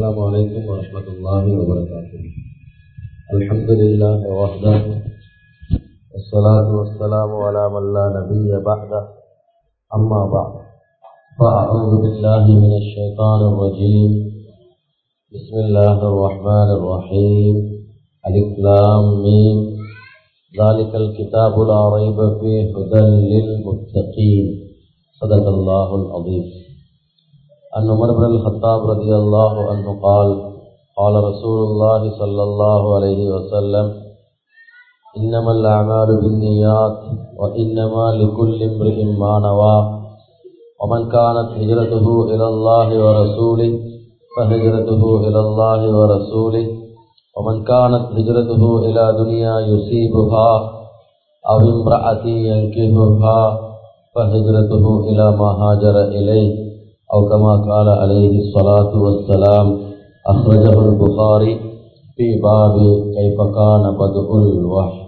السلام عليكم ورحمة الله وبركاته الحمد لله وحده والصلاة والسلام على من لا نبي بعده أما بعد فأعوذ بالله من الشيطان الرجيم بسم الله الرحمن الرحيم ألف لام ميم ذلك الكتاب لا ريب فيه هدى للمتقين صدق الله العظيم أن عمر بن الخطاب رضي الله عنه قال قال رسول الله صلى الله عليه وسلم إنما الأعمال بالنيات وإنما لكل امرئ ما نوى ومن كانت هجرته إلى الله ورسوله فهجرته إلى الله ورسوله ومن كانت هجرته إلى دنيا يصيبها أو امرأة ينكهها فهجرته إلى ما هاجر إليه أو كما قال عليه الصلاة والسلام أخرجه البخاري في باب كيف كان بدء الوحي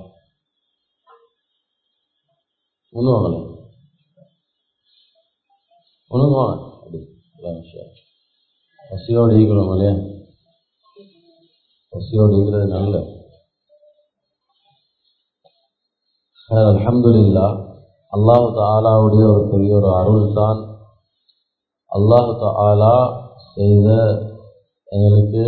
ஒன்றும் வாங்கல ஒன்றும் வாங்க அப்படி பசியோடு ஈக்கணும் இல்லையா பசியோடு ஈக்கிறது நல்ல அலமதுல்லா அல்லாஹு தாலாவுடைய ஒரு பெரிய ஒரு அருள் தான் அல்லாஹு தாலா செய்த எங்களுக்கு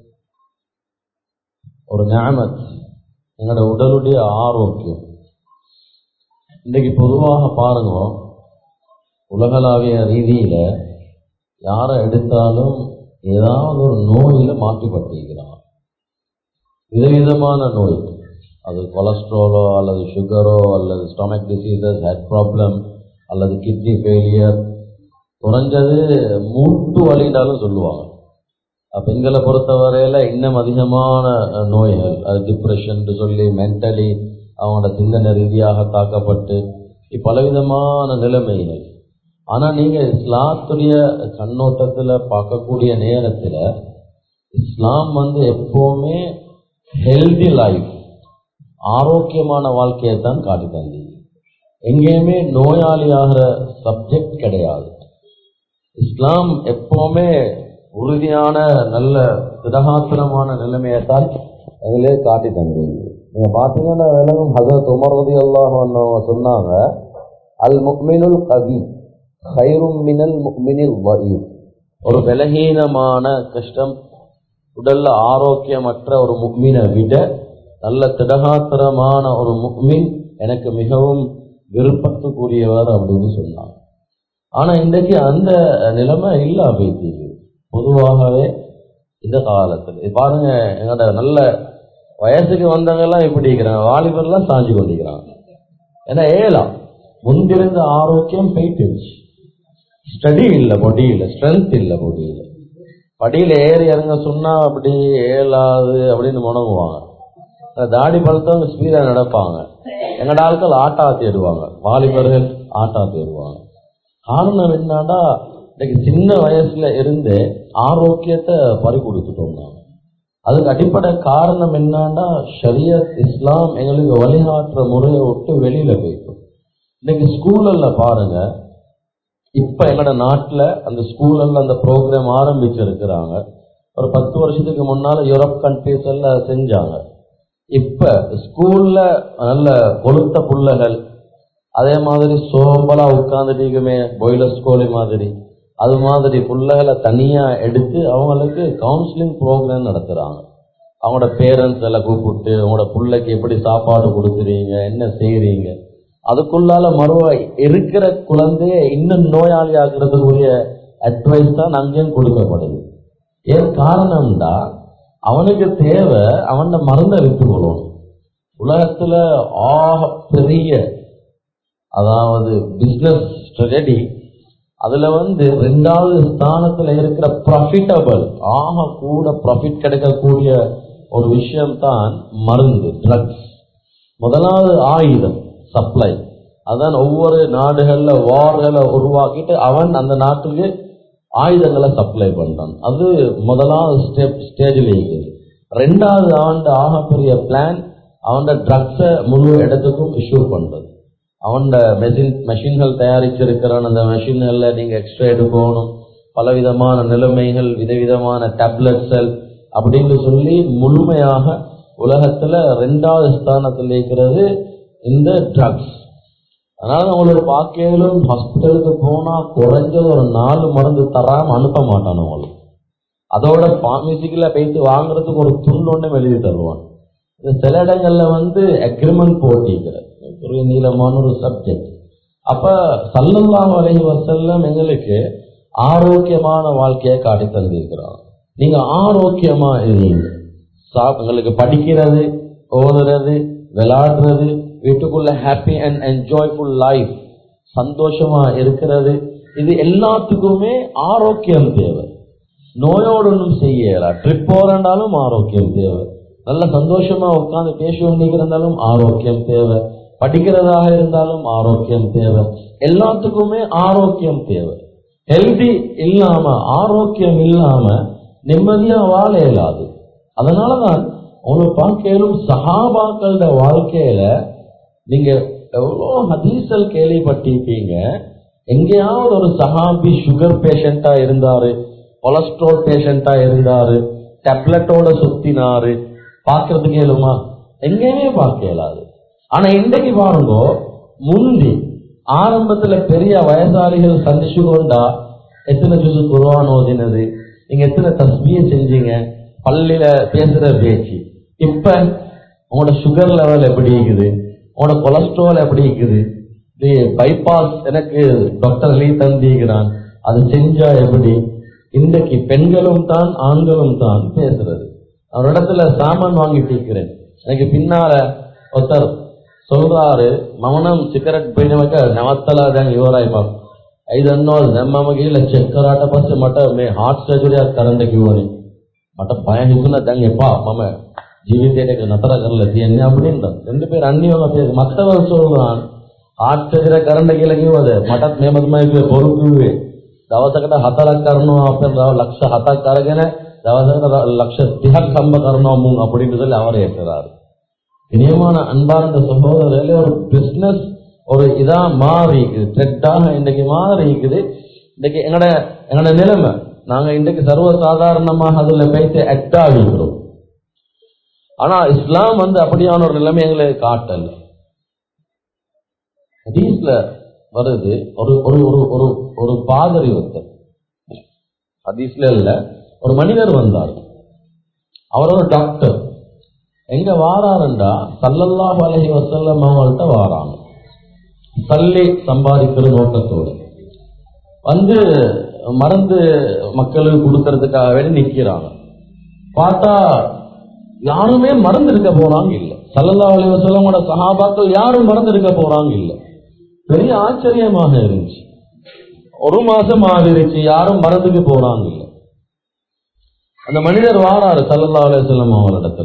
ஒரு ஞானத் எங்களோட உடலுடைய ஆரோக்கியம் இன்றைக்கு பொதுவாக பாருங்க உலகளாவிய ரீதியில யாரை எடுத்தாலும் ஏதாவது ஒரு நோயில மாற்றிப்பட்டிருக்கிறான் விதவிதமான நோய் அது கொலஸ்ட்ராலோ அல்லது சுகரோ அல்லது ஸ்டொமக் டிசீசஸ் ஹெட் ப்ராப்ளம் அல்லது கிட்னி ஃபெயிலியர் குறைஞ்சது மூட்டு வலினாலும் சொல்லுவாங்க பெண்களை பொறுத்தவரையில இன்னும் அதிகமான நோய்கள் அது டிப்ரெஷன் சொல்லி மென்டலி அவங்களோட சிந்தனை ரீதியாக தாக்கப்பட்டு பலவிதமான நிலைமைகள் ஆனா நீங்க இஸ்லாத்துடைய கண்ணோட்டத்துல பார்க்கக்கூடிய நேரத்துல இஸ்லாம் வந்து எப்பவுமே ஹெல்தி லைஃப் ஆரோக்கியமான வாழ்க்கையை தான் காட்டி தந்தீங்க எங்கேயுமே நோயாளியாகிற சப்ஜெக்ட் கிடையாது இஸ்லாம் எப்பவுமே உறுதியான நல்ல திடகாத்திரமான நிலைமையை தான் அதிலே காட்டி தந்தீங்க நீங்க பாத்தீங்கன்னா விலகும் ஹசரத் உமர் ரதி அல்லாஹ் சொன்னாங்க அல் முக்மினுல் கவி ஹைரும் மினல் முக்மினில் வயீர் ஒரு பலகீனமான கஷ்டம் உடல்ல ஆரோக்கியமற்ற ஒரு முக்மினை விட நல்ல திடகாத்திரமான ஒரு முக்மின் எனக்கு மிகவும் விருப்பத்துக்குரியவர் அப்படின்னு சொன்னாங்க ஆனா இன்றைக்கு அந்த நிலைமை இல்ல போயிட்டீங்க பொதுவாகவே இந்த காலத்துல பாருங்க எங்களோட நல்ல வயசுக்கு வந்தவங்க எல்லாம் எப்படி இருக்கிறாங்க வாலிபர்லாம் சாஞ்சு கொண்டிருக்கிறாங்க ஏன்னா ஏலாம் முந்திருந்த ஆரோக்கியம் போயிட்டுருச்சு ஸ்டடி இல்லை பொடி இல்லை ஸ்ட்ரென்த் இல்லை பொடி இல்லை படியில ஏறி இறங்க சொன்னா அப்படி ஏலாது அப்படின்னு முணங்குவாங்க தாடி பழுத்தவங்க ஸ்பீடா நடப்பாங்க எங்கட ஆட்கள் ஆட்டா தேடுவாங்க வாலிபர்கள் ஆட்டா தேடுவாங்க காரணம் என்னன்னா இன்னைக்கு சின்ன வயசுல இருந்து ஆரோக்கியத்தை பறி கொடுத்துட்டோம் நாங்க அதுக்கு அடிப்படை காரணம் என்னன்னா ஷரியத் இஸ்லாம் எங்களுக்கு வழிகாட்டுற முறையை விட்டு வெளியில போயிட்டோம் இன்னைக்கு ஸ்கூல்ல பாருங்க இப்ப எங்களோட நாட்டுல அந்த ஸ்கூல்ல அந்த ப்ரோக்ராம் ஆரம்பிச்சிருக்கிறாங்க ஒரு பத்து வருஷத்துக்கு முன்னால யூரோப் கண்ட்ரிஸ் எல்லாம் செஞ்சாங்க இப்ப ஸ்கூல்ல நல்ல கொளுத்த புள்ளைகள் அதே மாதிரி சோம்பலா உட்கார்ந்துட்டீங்கமே பாய்லர் ஸ்கூலி மாதிரி அது மாதிரி பிள்ளைகளை தனியா எடுத்து அவங்களுக்கு கவுன்சிலிங் ப்ரோக்ராம் நடத்துறாங்க அவங்களோட பேரண்ட்ஸ் எல்லாம் கூப்பிட்டு அவங்களோட பிள்ளைக்கு எப்படி சாப்பாடு கொடுக்குறீங்க என்ன செய்யறீங்க அதுக்குள்ளால மறுவ இருக்கிற குழந்தைய இன்னும் நோயாளி ஆக்குறதுக்குரிய அட்வைஸ் தான் அங்கேயும் கொடுக்கப்படுது ஏன் காரணம்டா அவனுக்கு தேவை அவன் மருந்தை விட்டுக்கொள்ளணும் உலகத்துல ஆக பெரிய அதாவது பிசினஸ் ஸ்ட்ரெடி அதுல வந்து ரெண்டாவது ஸ்தானத்துல இருக்கிற ப்ராஃபிட்டபிள் ஆக கூட ப்ராஃபிட் கிடைக்கக்கூடிய ஒரு விஷயம் தான் மருந்து ட்ரக்ஸ் முதலாவது ஆயுதம் சப்ளை அதான் ஒவ்வொரு நாடுகள்ல வார்களை உருவாக்கிட்டு அவன் அந்த நாட்டுக்கு ஆயுதங்களை சப்ளை பண்றான் அது முதலாவது ஸ்டெப் ஸ்டேஜில் இருக்குது ரெண்டாவது ஆண்டு ஆகப்பெரிய பிளான் அவன் ட்ரக்ஸை முழு இடத்துக்கும் இஷ்யூ பண்றது அவன் மெஷின் மெஷின்கள் தயாரிச்சிருக்கிறான் அந்த மெஷின்கள்ல நீங்க எக்ஸ்ட்ரா எடுக்கணும் பலவிதமான நிலைமைகள் விதவிதமான டேப்லெட்ஸல் அப்படின்னு சொல்லி முழுமையாக உலகத்துல ரெண்டாவது ஸ்தானத்தில் இருக்கிறது இந்த ட்ரக்ஸ் அதனால உங்களுக்கு பார்க்கலும் ஹாஸ்பிட்டலுக்கு போனா குறைஞ்சது ஒரு நாலு மருந்து தராம அனுப்ப மாட்டான் உங்களுக்கு அதோட பார்மசிக்குல போயிட்டு வாங்குறதுக்கு ஒரு துண்டு ஒண்ணு எழுதி தருவான் இது சில இடங்கள்ல வந்து அக்ரிமெண்ட் போட்டிக்கிறது ஒரு நீளமான ஒரு சப்ஜெக்ட் அப்ப சல்லல்லாஹு அலைஹி வஸல்லம் எங்களுக்கு ஆரோக்கியமான வாழ்க்கையை காட்டி தந்திருக்கிறார் நீங்க ஆரோக்கியமா இருங்க சா- உங்களுக்கு படிக்கிறது ஓதுறது விளையாடுறது வீட்டுக்குள்ள ஹாப்பி அண்ட் என்ஜாய்ஃபுல் லைஃப் சந்தோஷமா இருக்கிறது இது எல்லாத்துக்குமே ஆரோக்கியம் தேவை நோயோடு ஒன்றும் செய்யல ட்ரிப் போறண்டாலும் ஆரோக்கியம் தேவை நல்ல சந்தோஷமா உட்கார்ந்து பேசுவோம் இருந்தாலும் ஆரோக்கியம் தேவை படிக்கிறதாக இருந்தாலும் ஆரோக்கியம் தேவை எல்லாத்துக்குமே ஆரோக்கியம் தேவை ஹெல்தி இல்லாம ஆரோக்கியம் இல்லாம நிம்மதியா வாழ இயலாது அதனாலதான் உங்களுக்கு பார்க்கலும் சஹாபாக்களோட வாழ்க்கையில நீங்க எவ்வளோ ஹதீசல் கேள்விப்பட்டிருப்பீங்க எங்கேயாவது ஒரு சஹாபி சுகர் பேஷண்டா இருந்தாரு கொலஸ்ட்ரால் பேஷண்டா இருந்தாரு டேப்லெட்டோட சுத்தினாரு பார்க்கறதுக்கு இயலுமா எங்கேயுமே பார்க்க இயலாது ஆனா இன்றைக்கு பாருங்க முந்தி ஆரம்பத்துல பெரிய வயசாளிகள் சந்திச்சு கொண்டா எத்தனை ஜூசு குருவான் ஓதினது நீங்க எத்தனை தஸ்மியை செஞ்சீங்க பள்ளியில பேசுற பேச்சு இப்ப உங்களோட சுகர் லெவல் எப்படி இருக்குது உங்களோட கொலஸ்ட்ரால் எப்படி இருக்குது இது பைபாஸ் எனக்கு டாக்டர் எழுதி தந்திருக்கிறான் அது செஞ்சா எப்படி இன்றைக்கு பெண்களும் தான் ஆண்களும் தான் பேசுறது ஒரு இடத்துல சாமான் வாங்கிட்டு இருக்கிறேன் எனக்கு பின்னால ஒருத்தர் சொல்றாரு மௌனம் ಸಿಗರೆಟ್ ಪೀನವಾಗ ನವತ್ತಲಾದಂಗೆ ಇವರಾಯ್ಪ ಐದನ್ನೋ ನಮ್ಮಮಗೆ ಇಲ್ಲ ಚಕ್ಕರಾಟ ಪಸ್ಸೆ ಮಟ ಮೇ ಹಾರ್ಟ್ ಸರ್ಜರಿ ಆಗ ಕರಂಡ ಕಿವನಿ மட்ட பயம் இருக்குன்னா தாங்க எப்பா மாம ஜீவித்தேனுக்கு நத்தர கரல என்ன அப்படின்ற ரெண்டு பேர் அந்நியவங்க பேர் மற்றவர் சொல்றான் ஆச்சரிய கரண்ட கீழே மட்டத் ನೇಮದಮಾಗಿ ಬರುತ್ತೇವೆ ದವಸಕಟ ಹತರಕ್ ಕರ್ನೋ அப்ப லட்ச ஹதக் கரகன தவசகட லட்ச திஹக் சம்ப கர்னோ மூங் அப்படின்னு சொல்லி அவர் ஏற்கிறார் இனியமான அன்பார்ந்த சகோதரர்களே ஒரு பிசினஸ் ஒரு இதா மாறி இருக்குது த்ரெட்டாக இன்றைக்கு மாறி இருக்குது இன்னைக்கு எங்கட எங்கட நிலைமை நாங்க இன்றைக்கு சர்வ சாதாரணமாக அதுல பேசி ஆக்ட் ஆகிக்கிறோம் ஆனா இஸ்லாம் வந்து அப்படியான ஒரு நிலைமை எங்களுக்கு காட்டல ஹதீஸ்ல வருது ஒரு ஒரு ஒரு ஒரு ஒரு பாதரி ஒருத்தர் ஹதீஸ்ல இல்ல ஒரு மனிதர் வந்தார் அவர் ஒரு டாக்டர் எங்க வாராருண்டா சல்லல்லாஹு அலைஹி வஸல்லம் அவங்கள்ட்ட வாராங்க சல்லி சம்பாதிக்கிற நோக்கத்தோடு வந்து மருந்து மக்களுக்கு கொடுக்கறதுக்காக வேண்டி நிக்கிறாங்க பார்த்தா யாருமே மறந்து இருக்க போறாங்க இல்ல சல்லல்லாஹு அலைஹி வஸல்லமோட சஹாபாக்கள் யாரும் மறந்து இருக்க போறாங்க இல்ல பெரிய ஆச்சரியமாக இருந்துச்சு ஒரு மாசம் ஆகிருச்சு யாரும் மறந்துக்கு போறாங்க இல்ல அந்த மனிதர் வாராரு சல்லல்லாஹு அலைஹி வஸல்லம் அவங்களிடத்துல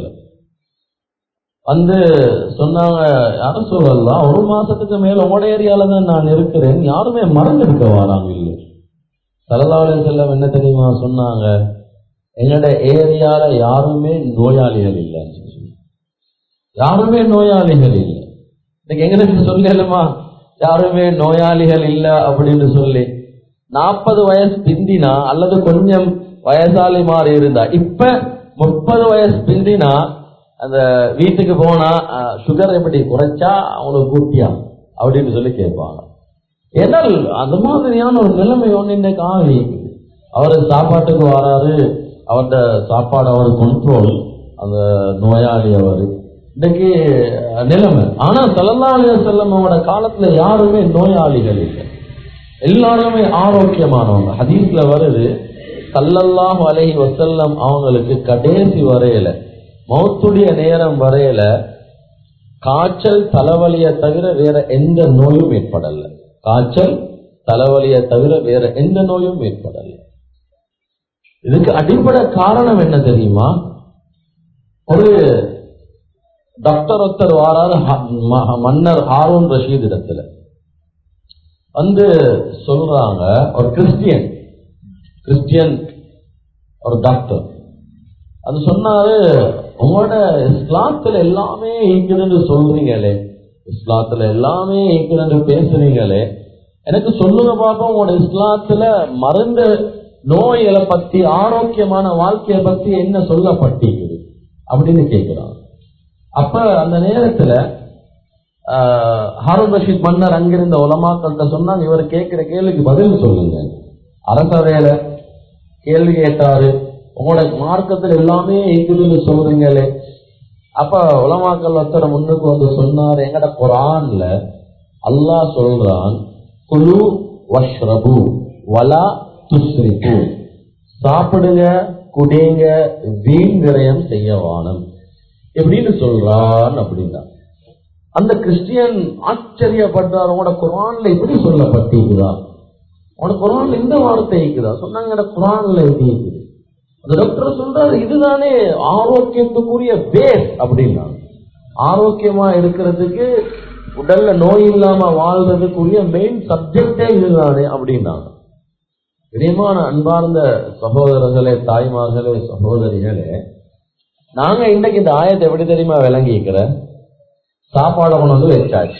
வந்து சொன்னாங்க யாரும் சொல்லலாம் ஒரு மாசத்துக்கு மேல உங்களோட ஏரியால தான் நான் இருக்கிறேன் யாருமே மறந்து இருக்க வராங்க இல்லை சல்லல்லாஹு செல்லம் என்ன தெரியுமா சொன்னாங்க எங்களோட ஏரியால யாருமே நோயாளிகள் இல்லைன்னு சொல்லி சொன்னாங்க. யாருமே நோயாளிகள் இல்லை இன்னைக்கு எங்களுக்கு சொல்லலுமா யாருமே நோயாளிகள் இல்லை அப்படின்னு சொல்லி நாற்பது வயசு பிந்தினா அல்லது கொஞ்சம் வயசாளி மாதிரி இருந்தா இப்ப முப்பது வயசு பிந்தினா அந்த வீட்டுக்கு போனா சுகர் எப்படி குறைச்சா அவங்களுக்கு கூட்டியா அப்படின்னு சொல்லி கேட்பாங்க ஏன்னால் அந்த மாதிரியான ஒரு நிலைமை ஒன்று இன்னைக்கு ஆகி அவர் சாப்பாட்டுக்கு வராரு அவர்கிட்ட சாப்பாடு அவர் கண்ட்ரோல் அந்த நோயாளி அவர் இன்னைக்கு நிலைமை ஆனா சல்லல்லாஹு செல்லம் அவரோட காலத்துல யாருமே நோயாளிகள் இல்லை எல்லாருமே ஆரோக்கியமானவங்க ஹதீஸ்ல வருது சல்லல்லாஹு அலைஹி வஸல்லம் அவங்களுக்கு கடைசி வரையில மௌத்துடைய நேரம் வரையில காய்ச்சல் தலைவலியை தவிர வேற எந்த நோயும் ஏற்படல காய்ச்சல் தலைவலியை தவிர வேற எந்த நோயும் ஏற்படல இதுக்கு அடிப்படை காரணம் என்ன தெரியுமா ஒரு டாக்டர் ஒருத்தர் வாராரு ஹ- ம- மன்னர் ஹாரூன் ரஷீத் இடத்துல வந்து சொல்றாங்க ஒரு கிறிஸ்டியன் கிறிஸ்டியன் ஒரு டாக்டர் அது சொன்னாரு உங்களோட இஸ்லாத்துல எல்லாமே இருக்குதுன்னு சொல்றீங்களே இஸ்லாத்துல எல்லாமே இருக்குதுன்னு பேசுறீங்களே எனக்கு சொல்லுங்க பாப்போம் உங்களோட இஸ்லாத்துல மருந்து நோய்களை பத்தி ஆரோக்கியமான வாழ்க்கையை பத்தி என்ன சொல்லப்பட்டிருக்குது அப்படின்னு கேட்கிறான் அப்ப அந்த நேரத்துல ஆஹ், ஹாரூன் ரஷீத் மன்னர் அங்கிருந்த உலமாக்கள்கிட்ட சொன்னாங்க இவர் கேட்கிற கேள்விக்கு பதில் சொல்லுங்க அரசவையில கேள்வி கேட்டாரு உங்களோட மார்க்கத்தில் எல்லாமே இருக்குதுன்னு சொல்றீங்களே அப்ப உலமாக்கள் ஒருத்தர் முன்னுக்கு வந்து சொன்னார் எங்கட குரான்ல அல்லாஹ் சொல்றான் குலு வஷ்ரபு வலா துஸ்ரிபு சாப்பிடுங்க குடிங்க வீண் விரயம் செய்ய வானம் எப்படின்னு சொல்றான் அப்படின்னா அந்த கிறிஸ்டியன் ஆச்சரியப்பட்டார் உங்களோட குரான்ல இப்படி சொல்லப்பட்டிருக்குதா உனக்கு குரான்ல இந்த வார்த்தை இருக்குதா சொன்னாங்க "எங்கட குரான்ல இப்படி இருக்குது அந்த டாக்டர் சொல்றாரு இதுதானே ஆரோக்கியத்துக்குரிய பேஸ் அப்படின்னா ஆரோக்கியமா இருக்கிறதுக்கு உடல்ல நோய் இல்லாம வாழ்றதுக்குரிய மெயின் சப்ஜெக்டே இதுதானே அப்படின்னாங்க பிரியமான அன்பார்ந்த சகோதரர்களே தாய்மார்களே சகோதரிகளே நாங்க இன்னைக்கு இந்த ஆயத்தை எப்படி தெரியுமா விளங்கிக்கிற சாப்பாடை கொண்டு வந்து வச்சாச்சு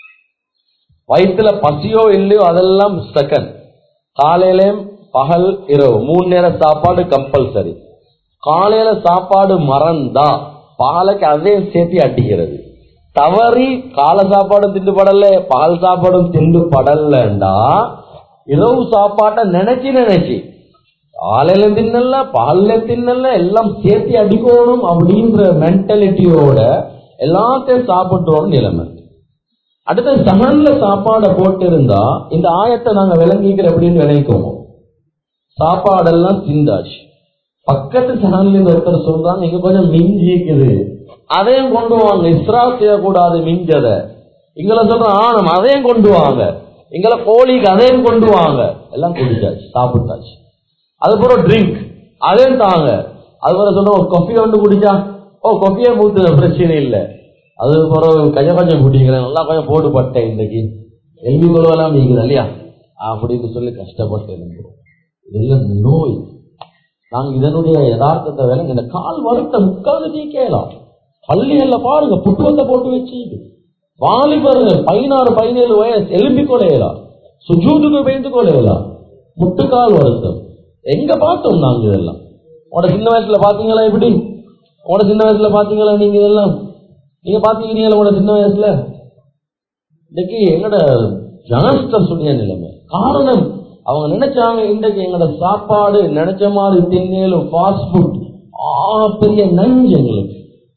வயிற்றுல பசியோ இல்லையோ அதெல்லாம் செகண்ட் காலையிலயும் பகல் இரவு மூணு நேரம் சாப்பாடு கம்பல்சரி காலையில சாப்பாடு மறந்தா பாலைக்கு அதையும் சேர்த்து அடிக்கிறது தவறி காலை சாப்பாடும் திண்டு படல பகல் சாப்பாடும் திண்டு படலண்டா இரவு சாப்பாட்டை நினைச்சு நினைச்சு காலையில தின்னல பகல்ல தின்னல எல்லாம் சேர்த்து அடிக்கணும் அப்படின்ற மென்டாலிட்டியோட எல்லாத்தையும் சாப்பிட்டுறோம் நிலைமை அடுத்து சகன்ல சாப்பாடை போட்டு இருந்தா இந்த ஆயத்தை நாங்க விளங்கிக்கிற அப்படின்னு விளைவிக்குவோம் சாப்பாடெல்லாம் திண்டாச்சு பக்கத்து சகன்ல இருந்து ஒருத்தர் சொல்றாங்க இங்க கொஞ்சம் மிஞ்சி இருக்குது அதையும் கொண்டு வாங்க இஸ்ரா செய்யக்கூடாது மிஞ்சத இங்களை சொல்ற ஆனம் அதையும் கொண்டு வாங்க எங்களை கோழிக்கு அதையும் கொண்டு வாங்க எல்லாம் குடிச்சாச்சு சாப்பிட்டாச்சு அது போற ட்ரிங்க் அதையும் தாங்க அது போற சொல்றோம் கொஃபி ஒன்று குடிச்சா ஓ கொஃபியே மூத்து பிரச்சனை இல்லை அது பிறகு கொஞ்சம் கொஞ்சம் குடிக்கிறேன் நல்லா கொஞ்சம் போட்டு பட்டேன் இன்னைக்கு எல்வி கொழுவெல்லாம் நீக்குது இல்லையா அப்படின்னு சொல்லி கஷ்டப்பட்டு இருந்தோம் இதெல்லாம் நோய் நாங்க இதனுடைய யதார்த்தத்தை வேலை இந்த கால் வருத்த முக்கால் நீக்கலாம் பள்ளிகள்ல பாருங்க புட்டுவத்தை போட்டு வச்சு வாலிபர்கள் பதினாறு பதினேழு வயசு எலும்பி கொலையலாம் சுஜூதுக்கு பயந்து கொலையலாம் முட்டுக்கால் வருத்தம் எங்க பார்த்தோம் நாங்க இதெல்லாம் உங்களோட சின்ன வயசுல பாத்தீங்களா எப்படி உங்களோட சின்ன வயசுல பாத்தீங்களா நீங்க இதெல்லாம் நீங்க பாத்தீங்களா உங்களோட சின்ன வயசுல இன்னைக்கு எங்கட ஜனஸ்டர் சொல்லிய நிலைமை காரணம் அவங்க நினைச்சாங்க இன்றைக்கு எங்கட சாப்பாடு நினைச்ச மாதிரி தின்னேலும் ஃபாஸ்ட் ஃபுட் பெரிய நஞ்சு எங்களுக்கு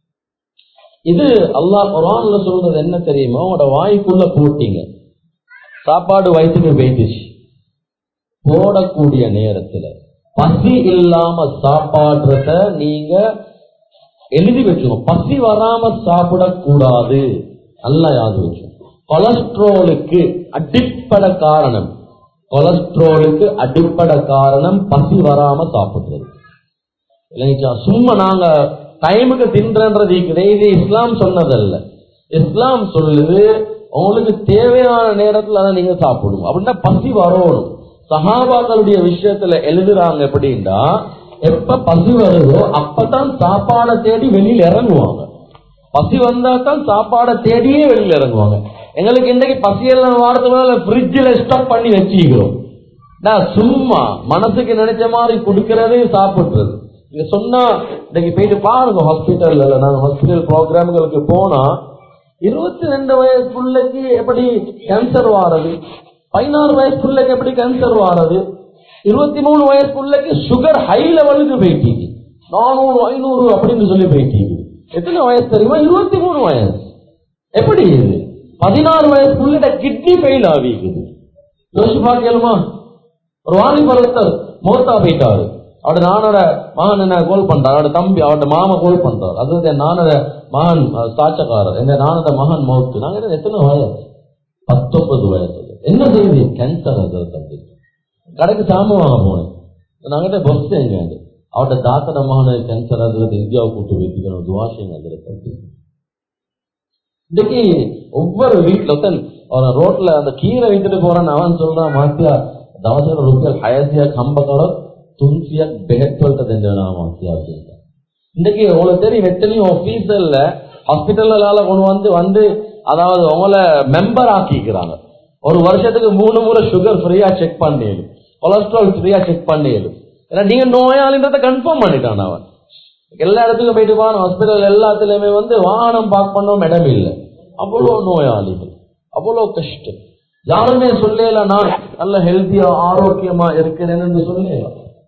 இது அல்லாஹ் குரான்ல சொல்றது என்ன தெரியுமா உங்களோட வாய்க்குள்ள போட்டீங்க சாப்பாடு வயிற்றுக்கு போயிடுச்சு போடக்கூடிய நேரத்துல பசி இல்லாம சாப்பாடுறத நீங்க எழுதி வச்சுக்கணும் பசி வராம சாப்பிடக்கூடாது நல்லா யாது வச்சு கொலஸ்ட்ரோலுக்கு அடிப்படை காரணம் கொலஸ்ட்ரோலுக்கு அடிப்படை காரணம் பசி வராம சாப்பிடுறது இல்லைங்களா சும்மா நாங்க டைமுக்கு தின்றன்றது இருக்குது இது இஸ்லாம் சொன்னதல்ல இஸ்லாம் சொல்லுது உங்களுக்கு தேவையான நேரத்துல அதை நீங்க சாப்பிடணும் அப்படின்னா பசி வரணும் சஹாபாக்களுடைய விஷயத்துல எழுதுறாங்க எப்படின்னா எப்ப பசி வருதோ அப்பதான் சாப்பாடை தேடி வெளியில இறங்குவாங்க பசி வந்தா தான் சாப்பாடை தேடியே வெளியில இறங்குவாங்க எங்களுக்கு இன்னைக்கு பசியெல்லாம் வாரத்துக்கு ஃப்ரிட்ஜில் ஸ்டாக் பண்ணி வச்சுக்கிறோம் நான் சும்மா மனசுக்கு நினைச்ச மாதிரி கொடுக்கறது சாப்பிடுறது நீங்க சொன்னா இன்னைக்கு போயிட்டு பாருங்க ஹாஸ்பிட்டல்ல நாங்க ஹாஸ்பிட்டல் ப்ரோக்ராம்களுக்கு போனா இருபத்தி ரெண்டு வயசு பிள்ளைக்கு எப்படி கேன்சர் வாரது பதினாறு வயசு பிள்ளைக்கு எப்படி கேன்சர் வாரது இருபத்தி மூணு வயசு பிள்ளைக்கு சுகர் ஹை லெவலுக்கு போயிட்டீங்க நானூறு ஐநூறு அப்படின்னு சொல்லி போயிட்டீங்க எத்தனை வயசு தெரியுமா இருபத்தி மூணு வயசு எப்படி இது பதினாறு வயசு பிள்ளைட கிட்னி ஃபெயில் ஆகிக்குது யோசிச்சு பாக்கலுமா ஒரு வாலிபர் ஒருத்தர் மோத்தா போயிட்டாரு அவட நானோட மகன் என்ன கோல் பண்றாரு அவட தம்பி அவட மாமா கோல் பண்றாரு அது என் நானோட மகன் அஹ், சாட்சக்காரர் என் நானோட மகன் மௌத்து நாங்க என்ன எத்தனை வயசு பத்தொன்பது வயசு என்ன செய்யுது கேன்சர் அது தம்பி கடைக்கு சாமான் வாங்க போனேன் நாங்கிட்ட பஸ் எங்க அவட தாத்தட மகன கேன்சர் அது இந்தியாவை கூட்டு வைக்கணும் துவாஷம் அது தம்பி இன்னைக்கு ஒவ்வொரு வீட்டுல ஒருத்தன் ஒரு ரோட்ல அந்த கீரை வித்துட்டு போறான்னு அவன் சொல்றான் மாத்தியா දවසකට රුපියල් 600ක් හම්බ කරොත් 300ක් බෙහෙත් වලට දෙන්න වෙනවා මාත්‍යා කියලා. இன்னைக்கு உங்களுக்கு தெரியும் எத்தனையோ ஆபீஸ்ல ஹாஸ்பிட்டல்ல கொண்டு வந்து வந்து அதாவது உங்களை மெம்பர் ஆக்கிக்கிறாங்க ஒரு வருஷத்துக்கு மூணு முறை சுகர் ஃப்ரீயா செக் பண்ணிடு கொலஸ்ட்ரால் ஃப்ரீயா செக் பண்ணிடும் ஏன்னா நீங்க நோயாளின்றத கன்ஃபார்ம் பண்ணிட்டான் அவன் எல்லா இடத்துக்கும் போயிட்டு வாங்க ஹாஸ்பிட்டல் எல்லாத்துலயுமே வந்து வாகனம் பார்க் பண்ணவும் இடம் இல்லை அவ்வளோ நோயாளிகள் அவ்வளோ கஷ்டம் யாருமே சொல்லல நான் நல்ல ஹெல்த்தியா ஆரோக்கியமா இருக்கிறேன்னு சொல்லல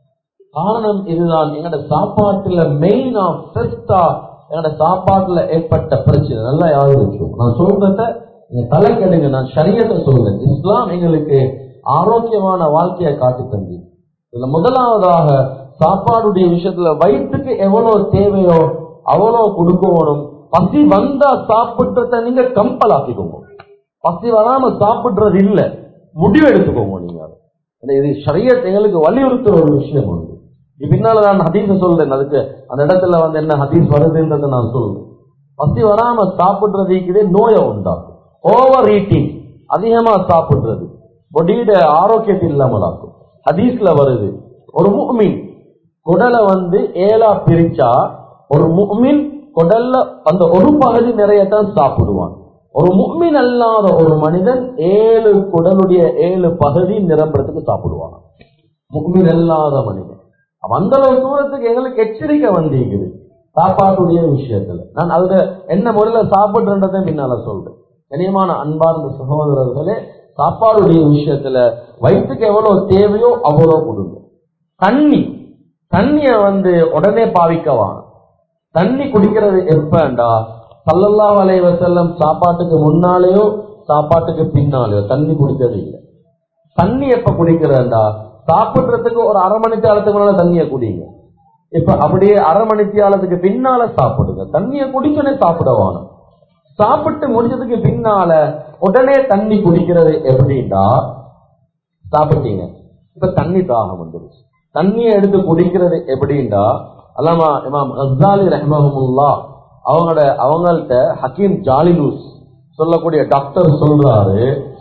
காரணம் இதுதான் எங்கட சாப்பாட்டுல மெயினா ஃபர்ஸ்டா எங்கட சாப்பாட்டுல ஏற்பட்ட பிரச்சனை நல்லா யாரும் இருக்கும் நான் சொல்றத நீங்க தலைக்கெடுங்க நான் சரியத்தை சொல்றேன் இஸ்லாம் எங்களுக்கு ஆரோக்கியமான வாழ்க்கையை காட்டி தந்தி இதுல முதலாவதாக சாப்பாடுடைய விஷயத்துல வயிற்றுக்கு எவ்வளவு தேவையோ அவ்வளவு கொடுக்கணும் பசி வந்தா சாப்பிட்றத நீங்க கம்பல் ஆக்கிக்கோங்க பசி வராம சாப்பிடுறது இல்ல முடிவு எடுத்துக்கோங்க நீங்க ஏன்னா இது ஷரியத் எங்களுக்கு வலியுறுத்துற ஒரு விஷயம் உண்டு இது பின்னால நான் ஹதீஸ சொல்றேன் அதுக்கு அந்த இடத்துல வந்து என்ன ஹதீஸ் வருதுன்றதை நான் சொல்றேன் பசி வராம சாப்பிடுறதுக்கு நோயை உண்டாகும் ஓவர் ஈட்டிங் அதிகமா சாப்பிடுறது பொடியிட ஆரோக்கியத்தை இல்லாமலாக்கும் ஹதீஸ்ல வருது ஒரு முக்மின் குடலை வந்து ஏழா பிரிச்சா ஒரு முக்மின் குடல்ல அந்த ஒரு பகுதி நிறையத்தான் சாப்பிடுவான் ஒரு முக்மின் அல்லாத ஒரு மனிதன் ஏழு குடலுடைய ஏழு பகுதி நிரம்புறதுக்கு சாப்பிடுவான் முக்மின் அல்லாத மனிதன் அப்ப அந்த அளவு தூரத்துக்கு எங்களுக்கு எச்சரிக்கை வந்திருக்குது சாப்பாட்டுடைய விஷயத்துல நான் அதுல என்ன முறையில சாப்பிடுறதை பின்னால சொல்றேன் கனியமான அன்பார்ந்த சகோதரர்களே சாப்பாடுடைய விஷயத்துல வயிற்றுக்கு எவ்வளவு தேவையோ அவ்வளவு கொடுங்க தண்ணி தண்ணிய வந்து உடனே பாவிக்கவான் தண்ணி குடிக்கிறது எப்பண்டா சல்லல்லாஹு அலைஹி வஸல்லம் சாப்பாட்டுக்கு முன்னாலேயோ சாப்பாட்டுக்கு பின்னாலேயோ தண்ணி குடிக்கிறது இல்லை தண்ணி எப்ப குடிக்கிறேன்டா சாப்பிடுறதுக்கு ஒரு அரை மணி நேரத்துக்கு முன்னால தண்ணியை குடிங்க இப்ப அப்படியே அரை மணி நேரத்துக்கு பின்னால சாப்பிடுங்க தண்ணியை குடிச்சோடனே சாப்பிடவானு சாப்பிட்டு முடிஞ்சதுக்கு பின்னால உடனே தண்ணி குடிக்கிறது எப்படின்னா சாப்பிட்டீங்க இப்ப தண்ணி தாகம் வந்துருச்சு தண்ணியை எடுத்து குடிக்கிறது எப்படின்னா அல்லாமா இமாம் கஸ்ஸாலி ரஹ்மஹமுல்லா அவங்களோட அவங்கள்ட்ட ஹக்கீம் ஜாலிலூஸ் சொல்லக்கூடிய டாக்டர் சொல்றாரு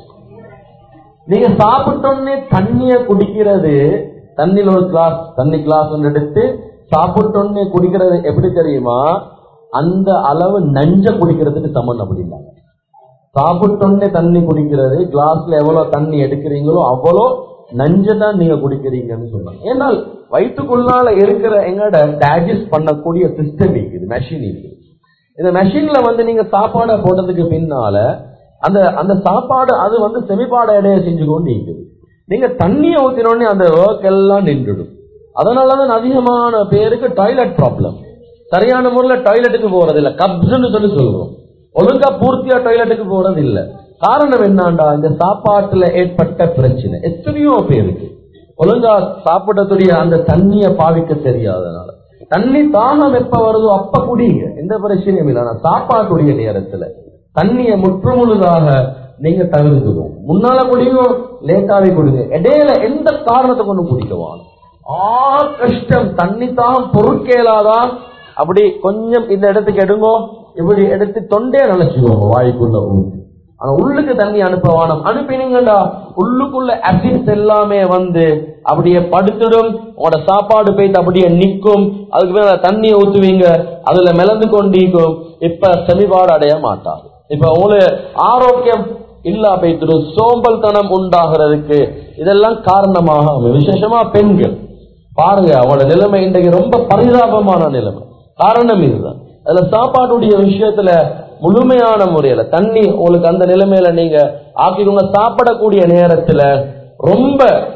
நீங்க சாப்பிட்டோன்னே தண்ணிய குடிக்கிறது தண்ணியில் ஒரு கிளாஸ் தண்ணி கிளாஸ் ஒன்று எடுத்து சாப்பிட்டோன்னே குடிக்கிறது எப்படி தெரியுமா அந்த அளவு நஞ்ச குடிக்கிறதுக்கு சமன் அப்படின்னாங்க சாப்பிட்டோன்னே தண்ணி குடிக்கிறது கிளாஸ்ல எவ்வளவு தண்ணி எடுக்கிறீங்களோ அவ்வளோ நஞ்ச தான் நீங்க குடிக்கிறீங்கன்னு சொன்னாங்க ஏன்னால் வயிற்றுக்குள்ளால இருக்கிற எங்கட டைஜஸ்ட் பண்ணக்கூடிய சிஸ்டம் இருக்குது மெஷின் இருக்குது இந்த மெஷின்ல வந்து நீங்க சாப்பாடை போட்டதுக்கு பின்னால அந்த அந்த சாப்பாடு அது வந்து செமிப்பாட இடைய செஞ்சு கொண்டு இருக்குது நீங்க தண்ணியை ஊத்தினோடனே அந்த ஒர்க் எல்லாம் நின்றுடும் அதனாலதான் அதிகமான பேருக்கு டாய்லெட் ப்ராப்ளம் சரியான முறையில டாய்லெட்டுக்கு போறது இல்ல கப்ஸ்ன்னு சொல்லி சொல்றோம் ஒழுங்கா பூர்த்தியா டாய்லெட்டுக்கு போறது இல்ல காரணம் என்னாண்டா இந்த சாப்பாட்டுல ஏற்பட்ட பிரச்சனை எத்தனையோ பேருக்கு ஒழுங்கா சாப்பிடக்கூடிய அந்த தண்ணிய பாவிக்க தெரியாதனால தண்ணி தாகம் எப்ப வருதோ அப்ப குடிங்க எந்த பிரச்சனையும் இல்லை ஆனா சாப்பாட்டுடைய நேரத்துல தண்ணிய முற்றுமுழுதாக நீங்க தவிர்த்துக்கோங்க முன்னால குடியும் லேட்டாவே குடிங்க இடையில எந்த காரணத்தை கொண்டு குடிக்கவான் ஆ கஷ்டம் தண்ணி தாகம் பொறுக்கேலாதான் அப்படி கொஞ்சம் இந்த இடத்துக்கு எடுங்கோ இப்படி எடுத்து தொண்டே நினைச்சுக்கோங்க வாய்க்குள்ள ஊத்தி ஆனா உள்ளுக்கு தண்ணி அனுப்ப வேணும் அனுப்பினீங்கடா உள்ளுக்குள்ள அசிட்ஸ் எல்லாமே வந்து அப்படியே படுத்துடும் உங்களோட சாப்பாடு போயிட்டு அப்படியே நிக்கும் அதுக்கு மேல தண்ணியை ஊத்துவீங்க அதுல மிளந்து கொண்டிருக்கும் இப்ப செமிபாடு அடைய மாட்டாது இப்ப உங்களுக்கு ஆரோக்கியம் இல்லா போயிட்டு சோம்பல் தனம் உண்டாகிறதுக்கு இதெல்லாம் காரணமாக அமையும். விசேஷமா பெண்கள் பாருங்க அவங்களோட நிலைமை இன்றைக்கு ரொம்ப பரிதாபமான நிலைமை காரணம் இதுதான் அதுல சாப்பாட்டுடைய விஷயத்துல முழுமையான முறையில தண்ணி உங்களுக்கு அந்த நிலைமையில நீங்க ஆக்கிக்கோங்க சாப்பிடக்கூடிய நேரத்துல ரொம்ப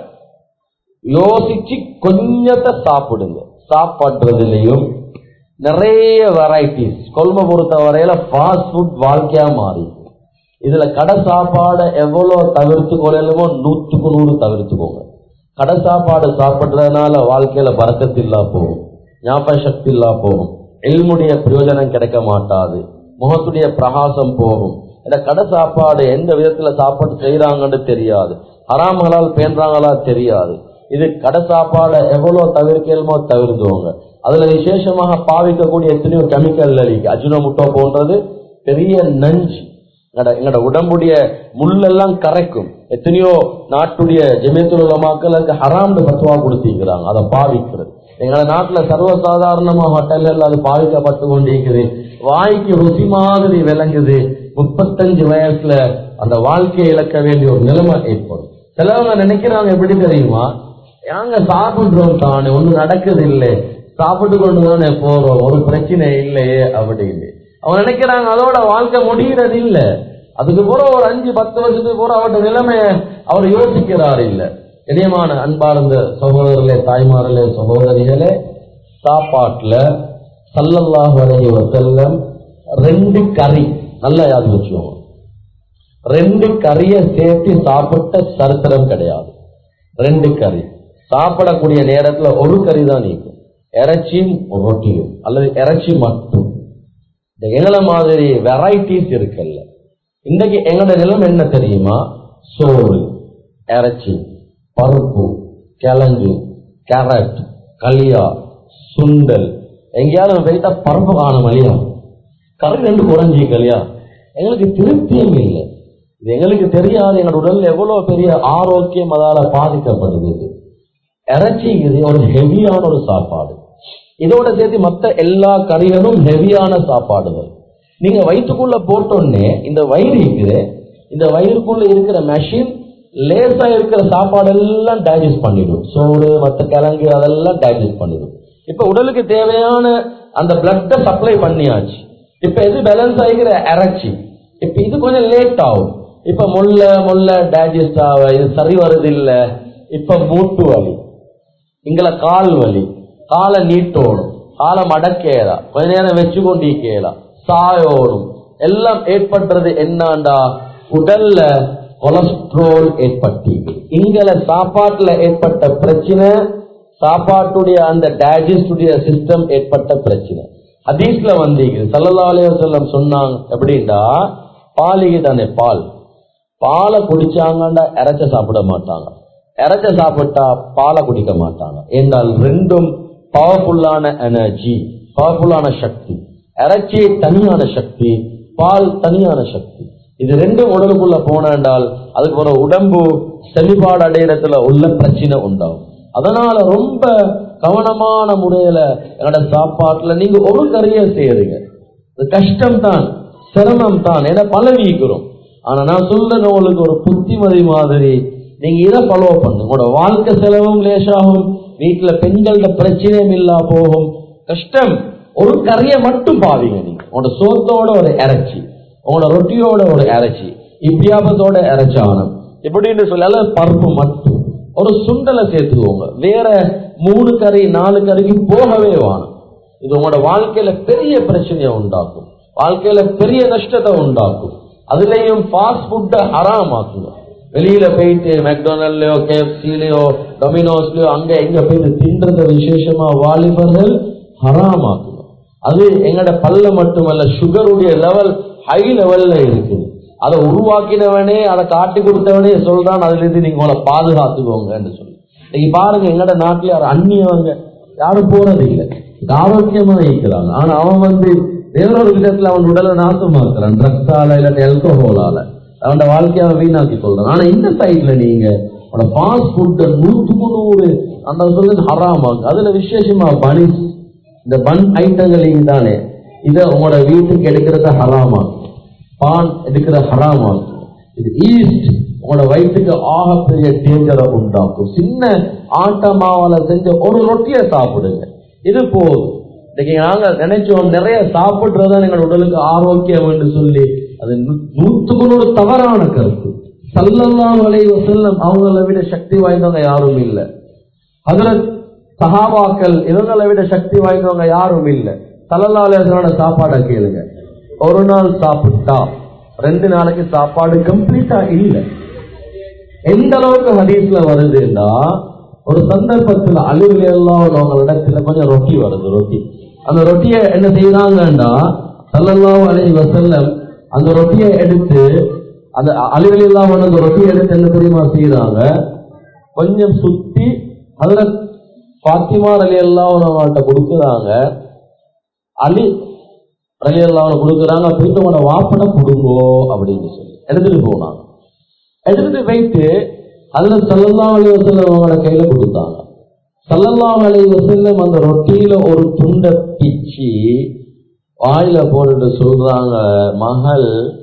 யோசிச்சு கொஞ்சத்தை சாப்பிடுங்க சாப்பாடுறதுலயும் நிறைய வெரைட்டிஸ் கொள்மை பொறுத்த வரையில ஃபாஸ்ட் ஃபுட் வாழ்க்கையா மாறி இதுல கடை சாப்பாடை எவ்வளவு தவிர்த்து கொள்ளலுமோ நூற்றுக்கு நூறு தவிர்த்துக்கோங்க கடை சாப்பாடு சாப்பிடுறதுனால வாழ்க்கையில பறக்கத்து இல்லா போகும் ஞாபக சக்தி இல்லா போகும் எல்முடைய பிரயோஜனம் கிடைக்க மாட்டாது முகத்துடைய பிரகாசம் போகும் இந்த கடை சாப்பாடு எந்த விதத்துல சாப்பாடு செய்யறாங்கன்னு தெரியாது ஹராமங்களால் பேன்றாங்களா தெரியாது இது கடை சாப்பாடை எவ்வளவு தவிர்க்கலுமோ தவிர்த்துவோங்க அதுல விசேஷமாக பாவிக்கக்கூடிய எத்தனையோ கெமிக்கல் அழிக்கு அஜினோமுட்டோ போன்றது பெரிய நஞ்சு எங்கட எங்கட உடம்புடைய முள்ளெல்லாம் கரைக்கும் எத்தனையோ நாட்டுடைய ஜெமியத்தில் உள்ள மக்களுக்கு ஹராம்னு பத்துவா கொடுத்திருக்கிறாங்க அதை பாவிக்கிறது எங்கள நாட்டுல சர்வசாதாரணமா ஹோட்டல்கள் அது பாவிக்கப்பட்டு கொண்டிருக்குது வாய்க்கு ருசி மாதிரி விளங்குது முப்பத்தஞ்சு வயசுல அந்த வாழ்க்கையை இழக்க வேண்டிய ஒரு நிலைமை ஏற்படும் சிலவங்க நினைக்கிறாங்க எப்படி தெரியுமா நாங்க சாப்பிடுறோம் தானே ஒண்ணும் நடக்குது இல்லை சாப்பிட்டு கொண்டு தானே போறோம் ஒரு பிரச்சனை இல்லையே அப்படின்னு அவன் நினைக்கிறாங்க அதோட வாழ்க்கை முடிகிறது இல்ல அதுக்கு போற ஒரு அஞ்சு பத்து வருஷத்துக்கு போற அவரோட நிலைமைய அவர் யோசிக்கிறார் இல்ல இனியமான அன்பார்ந்த சகோதரர்களே தாய்மார்களே சகோதரிகளே சாப்பாட்டுல சல்லல்லாஹு அலைஹி வஸல்லம் ரெண்டு கறி நல்லா யாரு வச்சுக்கோங்க ரெண்டு கறியை சேர்த்து சாப்பிட்ட சரித்திரம் கிடையாது ரெண்டு கறி சாப்பிடக்கூடிய நேரத்துல ஒரு கறி தான் நீக்கும் இறைச்சியும் ரொட்டியும் அல்லது இறைச்சி மட்டும் இந்த எங்களை மாதிரி வெரைட்டிஸ் இருக்குல்ல இன்னைக்கு எங்களோட நிலம் என்ன தெரியுமா சோறு இறைச்சி பருப்பு கிழங்கு கேரட் களியா சுண்டல் எங்கேயாவது போயிட்டா பருப்பு காணும் இல்லையா கறி ரெண்டு குறைஞ்சி இல்லையா எங்களுக்கு திருப்தியும் இல்லை இது எங்களுக்கு தெரியாது எங்களோட உடல்ல எவ்வளவு பெரிய ஆரோக்கியம் அதால பாதிக்கப்படுது இது இறைச்சி இது ஒரு ஹெவியான ஒரு சாப்பாடு இதோட சேர்த்து மத்த எல்லா கறிகளும் ஹெவியான சாப்பாடுகள் நீங்க வயிற்றுக்குள்ள போட்டோன்னே இந்த வயிறு இருக்குது இந்த வயிறுக்குள்ள இருக்கிற மெஷின் லேசா இருக்கிற சாப்பாடு எல்லாம் டைஜஸ்ட் பண்ணிடும் சோறு மத்த கிழங்கு அதெல்லாம் டைஜஸ்ட் பண்ணிடும் இப்ப உடலுக்கு தேவையான அந்த பிளட்டை சப்ளை பண்ணியாச்சு இப்ப எது பேலன்ஸ் ஆகிக்கிற இறைச்சி இப்ப இது கொஞ்சம் லேட் ஆகும் இப்ப முள்ள முள்ள டைஜஸ்ட் ஆக இது சரி வருது இல்ல இப்ப மூட்டு வலி இங்கள கால் வலி காலை நீட்டோடும் காலை மடக்கேலா கொஞ்ச நேரம் வச்சு கொண்டிருக்கேலா சாயோடும் எல்லாம் ஏற்படுறது என்னண்டா உடல்ல கொலஸ்ட்ரோல் ஏற்பட்டீங்க இங்கள சாப்பாட்டுல ஏற்பட்ட பிரச்சனை சாப்பாட்டுடைய அந்த டைஜஸ்டுடைய சிஸ்டம் ஏற்பட்ட பிரச்சனை ஹதீஸ்ல வந்தீங்க சல்லல்லா அலைஹி வஸல்லம் சொன்னாங்க எப்படின்னா பாலிகை தானே பால் பாலை குடிச்சாங்கன்னா இறைச்ச சாப்பிட மாட்டாங்க இறைச்ச சாப்பிட்டா பாலை குடிக்க மாட்டாங்க என்றால் ரெண்டும் பவர்ஃபுல்லான எனர்ஜி பவர்ஃபுல்லான சக்தி இறைச்சி தனியான சக்தி பால் தனியான சக்தி இது ரெண்டும் உடலுக்குள்ள போனால் அதுக்கு ஒரு உடம்பு செழிபாடு அடையிறதுல உள்ள பிரச்சனை உண்டாகும் அதனால ரொம்ப கவனமான முறையில என்னோட சாப்பாட்டுல நீங்க ஒரு கறியை செய்யறீங்க இது கஷ்டம் தான் சிரமம் தான் ஏன்னா பழகிக்கிறோம் ஆனா நான் சொல்றது உங்களுக்கு ஒரு புத்திமதி மாதிரி நீங்க இதை ஃபாலோ பண்ணுங்க உங்களோட வாழ்க்கை செலவும் லேசாகும் வீட்டுல பெண்களோட பிரச்சனையும் இல்லா போகும் கஷ்டம் ஒரு கறியை மட்டும் பாவீங்க நீங்க உங்களோட சோத்தோட ஒரு இறைச்சி உங்களோட ரொட்டியோட ஒரு இறைச்சி இப்பியாபத்தோட இறைச்சானம் இப்படின்னு சொல்லி அல்லது பருப்பு மட்டும் ஒரு சுண்டலை சேர்த்துக்கோங்க வேற மூணு கறி நாலு கறிக்கு போகவே வேணும் இது உங்களோட வாழ்க்கையில பெரிய பிரச்சனையை உண்டாக்கும் வாழ்க்கையில பெரிய நஷ்டத்தை உண்டாக்கும் அதுலயும் ஃபாஸ்ட் ஃபுட்டை ஹராமாக்குங்க வெளியில போயிட்டு மெக்டொனால்ட்லயோ கேஎஃப்சிலயோ டொமினோஸ்லயோ அங்க எங்க போயிட்டு தின்றத விசேஷமா வாலிபர்கள் ஹராமாக்குங்க அது எங்கட பல்ல மட்டுமல்ல சுகருடைய லெவல் ஹை லெவல்ல இருக்குது அதை உருவாக்கினவனே அதை காட்டி கொடுத்தவனே சொல்றான் அதுல இருந்து நீங்க உங்களை பாதுகாத்துக்கோங்கன்னு சொல்லி இன்னைக்கு பாருங்க எங்கட நாட்டுல யாரும் அந்நியவங்க யாரும் போறது இல்லை ஆரோக்கியமா இருக்கிறாங்க ஆனா அவன் வந்து வேறொரு விதத்துல அவன் உடலை நாசமாக்குறான் ட்ரக்ஸால இல்லாட்டி அல்கோஹோலால அவனோட வாழ்க்கையை அவன் வீணாக்கி கொள்றான் ஆனா இந்த சைட்ல நீங்க உங்களோட ஃபாஸ்ட் ஃபுட் நூற்றுக்கு நூறு அந்த சொல்றது ஹராமாக்கு அதுல விசேஷமா பனிஸ் இந்த பன் ஐட்டங்கள் தானே இதை உங்களோட வீட்டுக்கு எடுக்கிறத ஹராமாக்கு பான் எடுக்கிற ஹராமாக்கு இது ஈஸ்ட் உங்களோட வயிற்றுக்கு ஆகப்பெரிய டேஞ்சரை உண்டாக்கும் சின்ன ஆட்ட மாவால செஞ்ச ஒரு ரொட்டியை சாப்பிடுங்க இது போதும் இன்னைக்கு நாங்க நினைச்சோம் நிறைய சாப்பிடுறதா எங்கள் உடலுக்கு ஆரோக்கியம் என்று சொல்லி அது நூ- நூத்துக்கு நூறு தவறான கருத்து சல்லல்லாஹு அலைஹி வஸல்லம் அவங்கள விட சக்தி வாய்ந்தவங்க யாரும் இல்லை அதுல சஹாபாக்கள் இவங்களை விட சக்தி வாய்ந்தவங்க யாரும் இல்லை சல்லல்லாஹு சாப்பாடை கேளுங்க ஒரு நாள் சாப்பிட்டா ரெண்டு நாளைக்கு சாப்பாடு கம்ப்ளீட்டா இல்லை எந்த அளவுக்கு ஹதீஸ்ல வருதுன்னா ஒரு சந்தர்ப்பத்துல அழிவுல எல்லாம் அவங்களிடத்துல கொஞ்சம் ரொட்டி வருது ரொட்டி அந்த ரொட்டியை என்ன செய்யறாங்கன்னா சல்லல்லாஹு அலைஹி வஸல்லம் அந்த ரொட்டியை எடுத்து அந்த அழிவுல எல்லாம் அந்த ரொட்டியை எடுத்து என்ன தெரியுமா செய்யறாங்க கொஞ்சம் சுத்தி அதுல பாத்திமா அலி எல்லாம் அவங்கள்ட்ட கொடுக்குறாங்க அலி அலி எல்லாம் கொடுக்குறாங்க போயிட்டு உங்களோட வாப்பனை கொடுங்கோ அப்படின்னு சொல்லி எடுத்துட்டு போனாங்க எடுத்துட்டு போயிட்டு அதுல சல்லல்லா அலி வசல்லம் அவங்களோட கையில கொடுத்தாங்க சல்லல்லா அலி வசல்லம் அந்த ரொட்டியில ஒரு துண்டை பிச்சு வாயில போட்டுட்டு சொல்றாங்க மகள்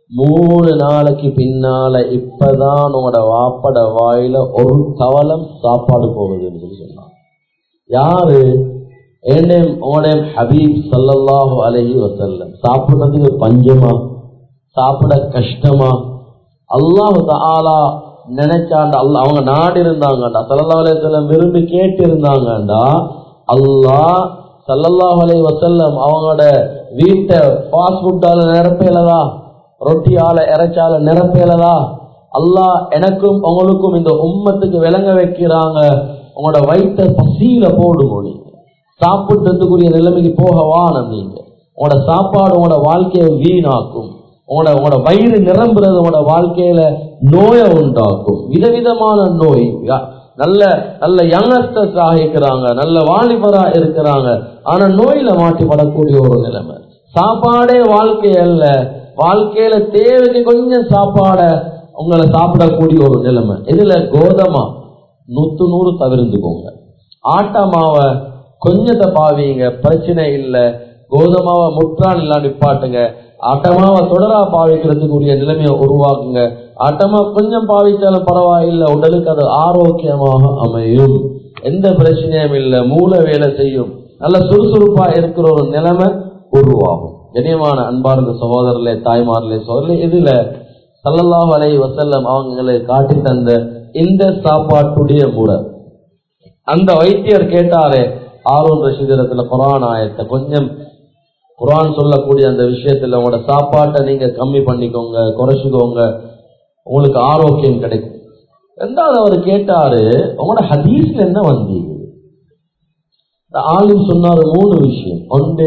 மூணு நாளைக்கு பின்னால இப்பதான் உங்களோட வாப்பட வாயில ஒரு கவலம் சாப்பாடு போகுதுன்னு சொல்லி சொன்னான் யாரு என்னையும் உங்களுடைய ஹபீப் ஸல்லல்லாஹு அலைஹி வஸல்லம் சாப்பிடுறதுக்கு பஞ்சமா சாப்பிட கஷ்டமா அல்லாஹ் தஆலா நினைச்சாண்டா அல்லாஹ் அவங்க நாடு இருந்தாங்கடா ஸல்லல்லாஹு அலைஹி வஸல்லம் விரும்பி கேட்டு இருந்தாங்கடா அல்லாஹ் ஸல்லல்லாஹு அலைஹி வஸல்லம் அவங்களோட வீட்டை ஃபாஸ்ட் ஃபுட்டால நிரப்பேலதா ரொட்டியால இறைச்சால நிரப்பேலதா அல்லாஹ் எனக்கும் உங்களுக்கும் இந்த உம்மத்துக்கு விளங்க வைக்கிறாங்க உங்களோட வயிற்ற பசியில போடுங்க நீங்க சாப்பிட்டதுக்குரிய நிலைமைக்கு போக வானம் நீங்க உங்களோட சாப்பாடு உங்களோட வாழ்க்கையை வீணாக்கும் உங்களோட உங்களோட வயிறு நிரம்புறது உங்களோட வாழ்க்கையில நோயை உண்டாக்கும் விதவிதமான நோய் யா- நல்ல நல்ல யங்ஸ்டர்ஸ் இருக்கிறாங்க நல்ல வாலிபரா இருக்கிறாங்க ஆனா நோயில மாட்டிப்படக்கூடிய ஒரு நிலைமை சாப்பாடே வாழ்க்கை அல்ல வாழ்க்கையில தேவைக்கு கொஞ்சம் சாப்பாட உங்களை சாப்பிடக்கூடிய ஒரு நிலைமை இதுல கோதமா நூத்து நூறு தவிர்த்துக்கோங்க ஆட்டா மாவை கொஞ்சத்தை பாவீங்க பிரச்சனை இல்லை கோதுமாவை முற்றான் இல்லாம நிப்பாட்டுங்க ஆட்டமாவை தொடரா பாவிக்கிறதுக்குரிய நிலைமையை உருவாக்குங்க ஆட்டமா கொஞ்சம் பாவிச்சாலும் பரவாயில்லை உடலுக்கு அது ஆரோக்கியமாக அமையும் எந்த பிரச்சனையும் இல்லை மூளை வேலை செய்யும் நல்ல சுறுசுறுப்பா இருக்கிற ஒரு நிலைமை உருவாகும் கண்ணியமான அன்பார்ந்த சகோதரர்களே தாய்மார்களே சகோதரர்களே இதுல ஸல்லல்லாஹு அலைஹி வஸல்லம் அவங்களை காட்டி தந்த இந்த சாப்பாட்டுடைய முறை அந்த வைத்தியர் கேட்டாரே ஆரோன் ரஷீதரத்துல குரான் ஆயத்தை கொஞ்சம் குரான் சொல்லக்கூடிய அந்த விஷயத்துல உங்களோட சாப்பாட்டை நீங்க கம்மி பண்ணிக்கோங்க குறைச்சிக்கோங்க உங்களுக்கு ஆரோக்கியம் கிடைக்கும் ரெண்டாவது அவர் கேட்டாரு உங்களோட ஹதீஸ்ல என்ன வந்தீங்க இந்த ஆளும் சொன்னாரு மூணு விஷயம் ஒன்று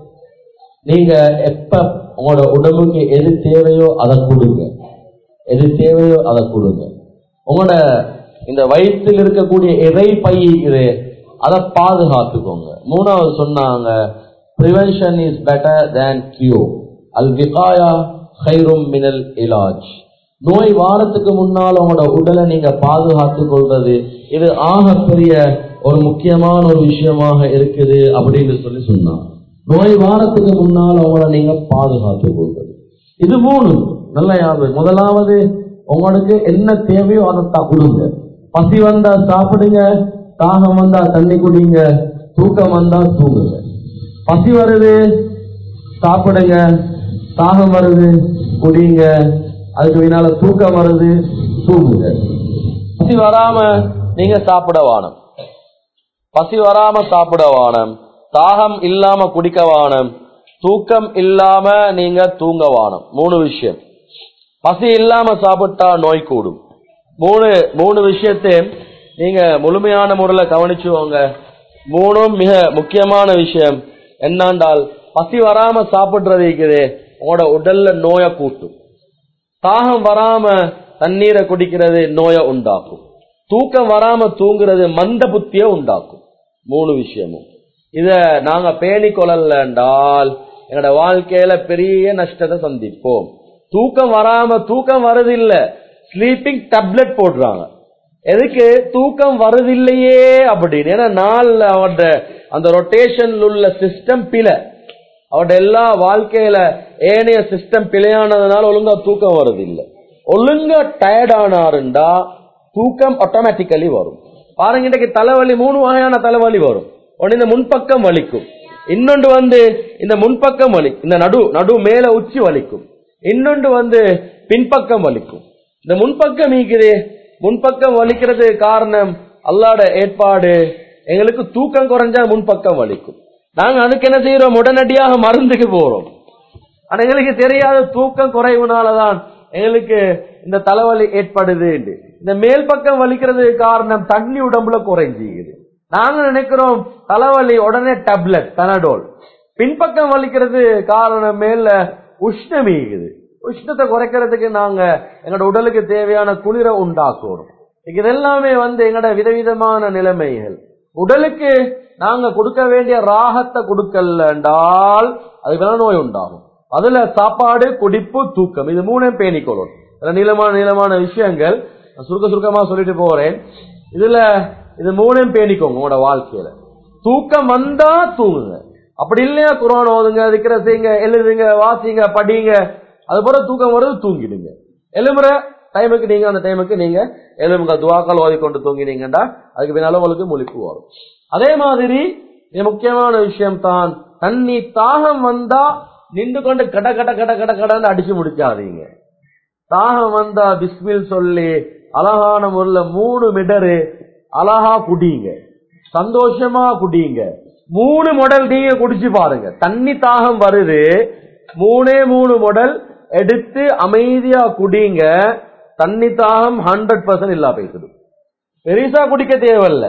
நீங்க எப்ப உங்களோட உடம்புக்கு எது தேவையோ அதை கொடுங்க எது தேவையோ அதை கொடுங்க உங்களோட இந்த வயிற்றில் இருக்கக்கூடிய இறை பை இது அதை பாதுகாத்துக்கோங்க மூணாவது சொன்னாங்க ப்ரிவென்ஷன் இஸ் பெட்டர் தேன் கியூ அல் விகாயா ஹைரும் மினல் இலாஜ் நோய் வாரத்துக்கு முன்னால் உங்களோட உடலை நீங்க பாதுகாத்துக் கொள்றது இது ஆகப்பெரிய ஒரு முக்கியமான ஒரு விஷயமாக இருக்குது அப்படின்னு சொல்லி சொன்னாங்க நோய் வாரத்துக்கு முன்னால் உங்களை நீங்க பாதுகாத்துக் கொள்வது இது மூணு நல்ல யாரு முதலாவது உங்களுக்கு என்ன தேவையோ அதை தான் கொடுங்க பசி வந்தா சாப்பிடுங்க தாகம் வந்தா தண்ணி குடிங்க தூக்கம் வந்தா தூங்குங்க பசி வருது சாப்பிடுங்க தாகம் வருது குடிங்க அதுக்கு பின்னால தூக்கம் வருது தூங்குங்க பசி வராம நீங்க சாப்பிட வானம் பசி வராம சாப்பிட வானம் தாகம் இல்லாம குடிக்க வானம் தூக்கம் இல்லாம நீங்க தூங்க வானம் மூணு விஷயம் பசி இல்லாம சாப்பிட்டா நோய் கூடும் மூணு மூணு விஷயத்தை நீங்க முழுமையான முறையில கவனிச்சுவோங்க மூணும் மிக முக்கியமான விஷயம் என்னண்டால் பசி வராம சாப்பிடுறது இருக்குது உங்களோட உடல்ல நோயை கூட்டும் தாகம் வராம தண்ணீரை குடிக்கிறது நோயை உண்டாக்கும் தூக்கம் வராம தூங்குறது மந்த புத்திய உண்டாக்கும் மூணு விஷயமும் இத நாங்க பேணி கொள்ளல என்றால் எங்களோட வாழ்க்கையில பெரிய நஷ்டத்தை சந்திப்போம் தூக்கம் வராம தூக்கம் வருதில்ல ஸ்லீப்பிங் டேப்லெட் போடுறாங்க எதுக்கு தூக்கம் வருதில்லையே அப்படின்னு ஏன்னா நாள்ல அவட அந்த ரொட்டேஷன்ல உள்ள சிஸ்டம் பிழை அவட எல்லா வாழ்க்கையில ஏனைய சிஸ்டம் பிழையானதுனால ஒழுங்கா தூக்கம் வருதில்லை ஒழுங்கா டயர்ட் ஆனாருண்டா தூக்கம் ஆட்டோமேட்டிக்கலி வரும் பாருங்க இன்றைக்கு தலைவலி மூணு வகையான தலைவலி வரும் ஒன்னு இந்த முன்பக்கம் வலிக்கும் இன்னொன்று வந்து இந்த முன்பக்கம் வலி இந்த நடு நடு மேல உச்சி வலிக்கும் இன்னொன்று வந்து பின்பக்கம் வலிக்கும் இந்த முன்பக்கம் நீக்குது முன்பக்கம் வலிக்கிறது காரணம் அல்லாட ஏற்பாடு எங்களுக்கு தூக்கம் குறைஞ்சா முன்பக்கம் வலிக்கும் நாங்க அதுக்கு என்ன செய்யறோம் உடனடியாக மருந்துக்கு போறோம் ஆனா எங்களுக்கு தெரியாத தூக்கம் குறைவுனாலதான் எங்களுக்கு இந்த தலைவலி ஏற்படுது இந்த மேல் பக்கம் வலிக்கிறது காரணம் தண்ணி உடம்புல குறைஞ்சிக்குது நாங்க நினைக்கிறோம் தலைவலி உடனே டேப்லெட் தனடோல் பின்பக்கம் வலிக்கிறது காரணம் மேல உஷ்ணமீகுது உஷ்ணத்தை குறைக்கிறதுக்கு நாங்க எங்களோட உடலுக்கு தேவையான குளிரை உண்டாக்குறோம் இது எல்லாமே வந்து எங்களோட விதவிதமான நிலைமைகள் உடலுக்கு நாங்க கொடுக்க வேண்டிய ராகத்தை கொடுக்கல என்றால் அதுக்கு நோய் உண்டாகும் அதுல சாப்பாடு குடிப்பு தூக்கம் இது மூணையும் பேணிக்கொள்ளும் இதுல நீளமான நீளமான விஷயங்கள் நான் சுருக்க சுருக்கமா சொல்லிட்டு போறேன் இதுல இது மூணையும் பேணிக்கோங்க உங்களோட வாழ்க்கையில தூக்கம் வந்தா தூங்குங்க அப்படி இல்லையா குரான் ஓதுங்க இருக்கிற செய்யுங்க எழுதுங்க வாசிங்க படிங்க அது போல தூக்கம் வருது தூங்கிடுங்க எலும்புற டைமுக்கு நீங்க அந்த டைமுக்கு நீங்க எலும்புங்க துவாக்கால் ஓதிக்கொண்டு தூங்கினீங்கடா அதுக்கு பின்னால உங்களுக்கு முழிப்பு வரும் அதே மாதிரி இது முக்கியமான விஷயம் தான் தண்ணி தாகம் வந்தா நின்று கொண்டு கட கட கட கட கடன்னு அடிச்சு முடிக்காதீங்க தாகம் வந்தா பிஸ்மில் சொல்லி அழகான முறையில மூணு மிடரு அழகா குடிங்க சந்தோஷமா குடிங்க மூணு மாடல் நீங்க குடிச்சு பாருங்க தண்ணி தாகம் வருது மூணே மூணு மாடல் எடுத்து அமைதியா குடிங்க தண்ணி தாகம் ஹண்ட்ரட் பர்சன்ட் இல்லா பேசுது பெரிசா குடிக்க தேவையில்ல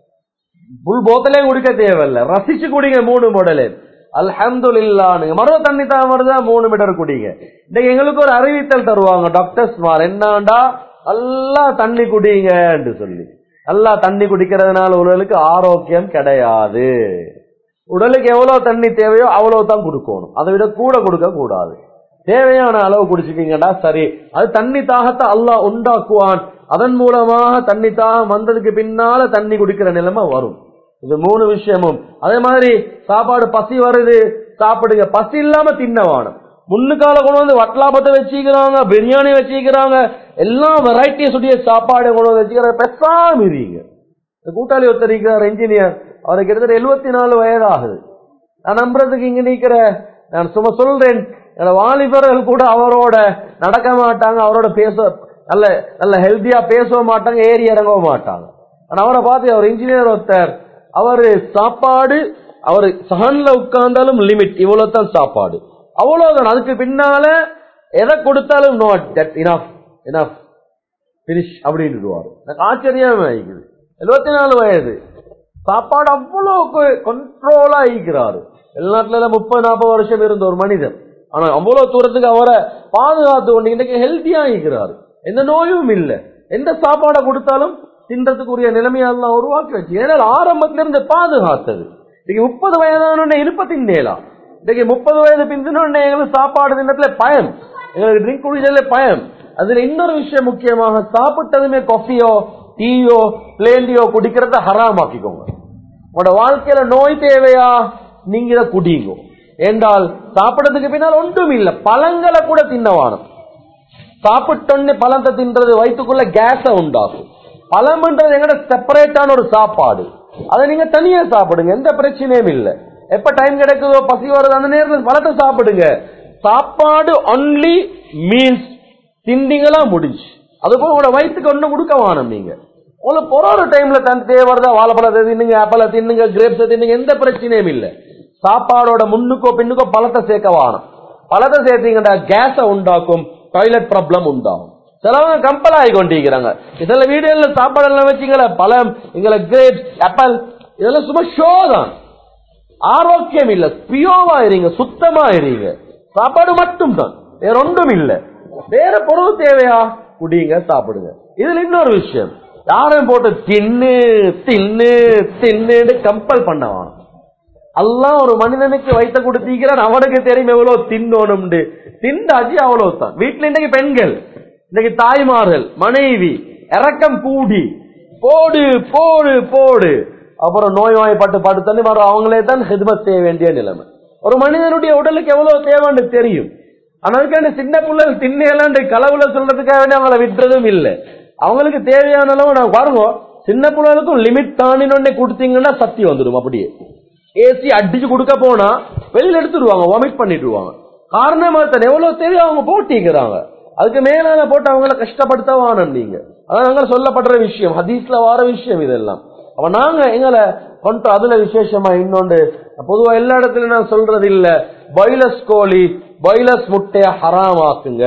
புல் போத்தலே குடிக்க தேவையில்ல ரசிச்சு குடிங்க மூணு மாடலு அல்ஹம்துலில்லான்னு மறுவ தண்ணி தாகம் வருதா மூணு மீட்டர் குடிங்க இன்னைக்கு எங்களுக்கு ஒரு அறிவித்தல் தருவாங்க டாக்டர்ஸ் மார் என்னண்டா நல்லா தண்ணி குடிங்கன்னு சொல்லி நல்லா தண்ணி குடிக்கிறதுனால உடலுக்கு ஆரோக்கியம் கிடையாது உடலுக்கு எவ்வளவு தண்ணி தேவையோ அவ்வளவு தான் கொடுக்கணும் அதை விட கூட கொடுக்க கூடாது தேவையான அளவு குடிச்சுக்கீங்கடா சரி அது தண்ணி தாகத்தை அல்லாஹ் உண்டாக்குவான் அதன் மூலமாக தண்ணி தாகம் வந்ததுக்கு பின்னால தண்ணி குடிக்கிற நிலைமை வரும் இது மூணு விஷயமும் அதே மாதிரி சாப்பாடு பசி வருது சாப்பிடுங்க பசி இல்லாம தின்னவானம் முன்னுக்கால கொண்டு வந்து வட்லாபத்தை வச்சுக்கிறாங்க பிரியாணி வச்சுக்கிறாங்க எல்லா வெரைட்டிஸ் உடைய சாப்பாடு கொண்டு வந்து வச்சுக்கிறாங்க பெசாம இருங்க இந்த கூட்டாளி ஒருத்தர் இருக்கிறார் என்ஜினியர் அவருக்கு கிட்டத்தட்ட எழுபத்தி நாலு வயது ஆகுது நான் நம்புறதுக்கு இங்க நிக்கிற நான் சும்மா சொல்றேன் என்னோட வாலிபர்கள் கூட அவரோட நடக்க மாட்டாங்க அவரோட பேச நல்ல நல்ல ஹெல்த்தியா பேசவும் மாட்டாங்க ஏறி இறங்கவும் மாட்டாங்க ஆனா அவரை பார்த்து அவர் இன்ஜினியர் ஒருத்தர் அவரு சாப்பாடு அவர் சஹன்ல உட்கார்ந்தாலும் லிமிட் இவ்வளவு தான் சாப்பாடு அவ்வளவுதான் அதுக்கு பின்னால எதை கொடுத்தாலும் not that enough enough finish அப்படின்னுடுவாரு எனக்கு ஆச்சரியமா இருக்குது எழுபத்தி நாலு வயது சாப்பாடு அவ்வளவு கண்ட்ரோலா ஈக்கிறாரு வெளிநாட்டுல முப்பது நாற்பது வருஷம் இருந்த ஒரு மனிதன் ஆனா அவ்வளவு தூரத்துக்கு அவரை பாதுகாத்து கொண்டு இன்னைக்கு ஹெல்த்தியா ஈக்கிறாரு எந்த நோயும் இல்ல எந்த சாப்பாடை கொடுத்தாலும் தின்றதுக்குரிய நிலைமையெல்லாம் உருவாக்கி வச்சு ஏன்னா ஆரம்பத்துல இருந்து பாதுகாத்தது இன்னைக்கு முப்பது வயதான இருப்ப தின்னேலாம் இன்னைக்கு முப்பது வயது பிந்தினோடனே எங்களுக்கு சாப்பாடு தின்னத்துல பயம் எங்களுக்கு ட்ரிங்க் குடிச்சதுல பயம் அதுல இன்னொரு விஷயம் முக்கியமாக சாப்பிட்டதுமே காஃபியோ டீயோ பிளேண்டியோ குடிக்கிறத ஹராமாக்கிக்கோங்க உங்களோட வாழ்க்கையில நோய் தேவையா நீங்க இதை குடிங்க என்றால் சாப்பிடறதுக்கு பின்னால் ஒன்றும் இல்ல பழங்களை கூட தின்னவானம் சாப்பிட்டோன்னு பழத்தை தின்றது வயிற்றுக்குள்ள கேஸ உண்டாக்கும் பழம்ன்றது எங்கட செப்பரேட்டான ஒரு சாப்பாடு அதை நீங்க தனியா சாப்பிடுங்க எந்த பிரச்சனையும் இல்ல எப்ப டைம் கிடைக்குதோ பசி வருது அந்த நேரத்தில் பழத்தை சாப்பிடுங்க சாப்பாடு ஒன்லி மீன்ஸ் திண்டிங்களா முடிஞ்சு அது போல உங்களோட வயிற்றுக்கு ஒன்றும் கொடுக்க வானம் நீங்க உங்களுக்கு போற ஒரு டைம்ல தன் தேவைறதா வாழைப்பழத்தை தின்னுங்க ஆப்பிள தின்னுங்க கிரேப்ஸை தின்னுங்க எந்த பிரச்சனையும் இல்ல சாப்பாடோட முன்னுக்கோ பின்னுக்கோ பழத்தை சேர்க்க வானம் பழத்தை சேர்த்தீங்கன்னா கேஸ உண்டாக்கும் டாய்லெட் ப்ராப்ளம் உண்டாகும் சிலவங்க கம்பல் ஆகி கொண்டிருக்கிறாங்க இதுல வீடுகள்ல சாப்பாடு எல்லாம் வச்சுங்கள பழம் எங்களை கிரேப்ஸ் ஆப்பிள் இதெல்லாம் சும்மா ஷோ தான் ஆரோக்கியம் இல்ல பியோவா இருங்க சுத்தமா இருங்க சாப்பாடு மட்டும் தான் வேற ஒன்றும் இல்ல வேற பொருள் தேவையா குடிங்க சாப்பிடுங்க இதுல இன்னொரு விஷயம் யாரையும் போட்டு தின்னு தின்னு தின்னுன்னு கம்பல் பண்ணவான் அல்லாஹ் ஒரு மனிதனுக்கு வைத்த கொடுத்திருக்கிறான் அவனுக்கு தெரியும் எவ்வளவு தின்னோனும்னு திண்டாச்சு அவ்வளவு தான் வீட்டுல இன்னைக்கு பெண்கள் இன்னைக்கு தாய்மார்கள் மனைவி இறக்கம் கூடி போடு போடு போடு அப்புறம் நோய்வாய்ப்பட்டு பட்டு தண்ணி வர அவங்களே தான் ஹிதமத் செய்ய வேண்டிய நிலைமை ஒரு மனிதனுடைய உடலுக்கு எவ்வளவு தேவைன்னு தெரியும் ஆனா அதுக்காண்டி சின்ன பிள்ளைகள் திண்ணையெல்லாம் களவுல சொல்றதுக்காக வேண்டி அவங்கள விட்டுறதும் இல்லை அவங்களுக்கு தேவையான அளவு நான் பாருங்க சின்ன பிள்ளைகளுக்கும் லிமிட் தாண்டினோடனே கொடுத்தீங்கன்னா சக்தி வந்துடும் அப்படியே ஏசி அடிச்சு கொடுக்க போனா வெளியில எடுத்துடுவாங்க வாமிட் பண்ணிடுவாங்க காரணமா தான் எவ்வளவு தேவையோ அவங்க போட்டிக்கிறாங்க அதுக்கு மேலான போட்டு அவங்கள கஷ்டப்படுத்தவானம் நீங்க அதான் நாங்க சொல்லப்படுற விஷயம் ஹதீஸ்ல வார விஷயம் இதெல்லாம் அப்ப நாங்க எங்களை கொண்டு அதுல விசேஷமா இன்னொன்று பொதுவா எல்லா இடத்துலயும் நான் சொல்றது இல்ல பைலஸ் கோழி பைலஸ் முட்டைய ஹராமாக்குங்க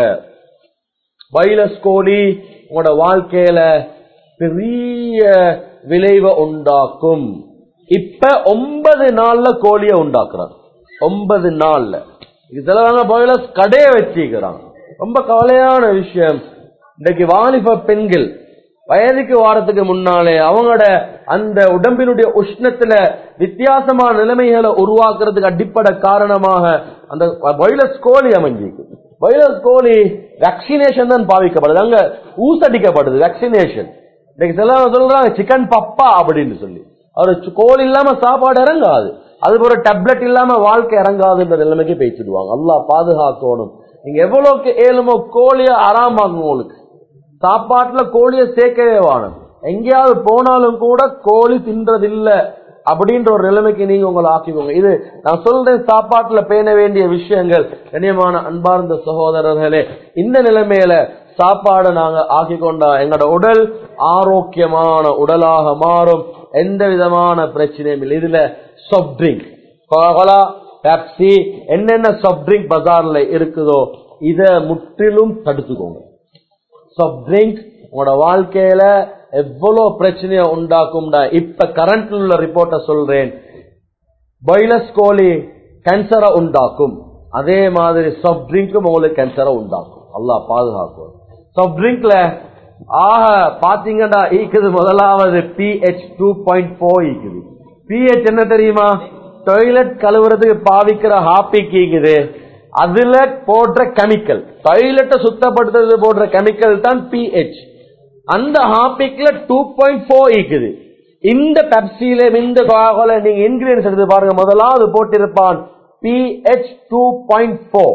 பைலஸ் கோழி உங்களோட வாழ்க்கையில பெரிய விளைவை உண்டாக்கும் இப்ப ஒன்பது நாள்ல கோழிய உண்டாக்குறாங்க ஒன்பது நாள்ல இது சிலவங்க பாய்லர்ஸ் கடையை வச்சுக்கிறாங்க ரொம்ப கவலையான விஷயம் இன்னைக்கு வாலிப பெண்கள் வயதுக்கு வாரத்துக்கு முன்னாலே அவங்களோட அந்த உடம்பினுடைய உஷ்ணத்துல வித்தியாசமான நிலைமைகளை உருவாக்குறதுக்கு அடிப்படை காரணமாக அந்த வைரஸ் கோழி அமைஞ்சிருக்கு வைரஸ் கோழி வேக்சினேஷன் தான் பாவிக்கப்படுது அங்க ஊசடிக்கப்படுது வேக்சினேஷன் இன்னைக்கு சிலவங்க சொல்றாங்க சிக்கன் பப்பா அப்படின்னு சொல்லி அவர் கோல் இல்லாம சாப்பாடு இறங்காது அது ஒரு டேப்லெட் இல்லாம வாழ்க்கை இறங்காதுன்ற நிலைமைக்கு பேசிடுவாங்க அல்லாஹ் பாதுகாக்கணும் நீங்க எவ்வளவுக்கு ஏழுமோ கோழிய ஆறாமாங்க உங்களுக்கு சாப்பாட்டுல கோழிய சேர்க்கவே வேணும் எங்கேயாவது போனாலும் கூட கோழி தின்றதில்ல அப்படின்ற ஒரு நிலைமைக்கு நீங்க உங்களை ஆக்கிக்கோங்க இது நான் சொல்றேன் சாப்பாட்டுல பேண வேண்டிய விஷயங்கள் கண்ணியமான அன்பார்ந்த சகோதரர்களே இந்த நிலைமையில சாப்பாடு நாங்க ஆக்கிக்கொண்டா எங்களோட உடல் ஆரோக்கியமான உடலாக மாறும் எந்த விதமான பிரச்சனையும் இல்லை இதுல சாஃப்ட் ட்ரிங்க் கோலா பெப்சி என்னென்ன சாஃப்ட் ட்ரிங்க் பஜார்ல இருக்குதோ இத முற்றிலும் தடுத்துக்கோங்க சாஃப்ட் ட்ரிங்க் உங்களோட வாழ்க்கையில எவ்வளவு பிரச்சனைய உண்டாக்கும்டா இப்ப கரண்ட் உள்ள ரிப்போர்ட்ட சொல்றேன் பாய்லஸ் கோழி கேன்சரை உண்டாக்கும் அதே மாதிரி சாஃப்ட் ட்ரிங்க்கும் உங்களுக்கு கேன்சரை உண்டாக்கும் அல்லாஹ் பாதுகாக்கும் சாஃப்ட் ட்ரிங்க்ல ஆக பாத்தீங்கன்னா ஈக்குது முதலாவது பிஹெச் டூ பாயிண்ட் போர் ஈக்குது பிஹெச் என்ன தெரியுமா டாய்லெட் கழுவுறதுக்கு பாவிக்கிற ஹாப்பிக் ஈக்குது அதுல போடுற கெமிக்கல் டாய்லெட்டை சுத்தப்படுத்துறது போடுற கெமிக்கல் தான் பிஹெச் அந்த ஹாப்பிக்ல டூ பாயிண்ட் போர் ஈக்குது இந்த பெப்சில இந்த கோகோல நீங்க இன்கிரீடியன்ஸ் எடுத்து பாருங்க முதலாவது போட்டிருப்பான் பிஹெச் டூ பாயிண்ட் போர்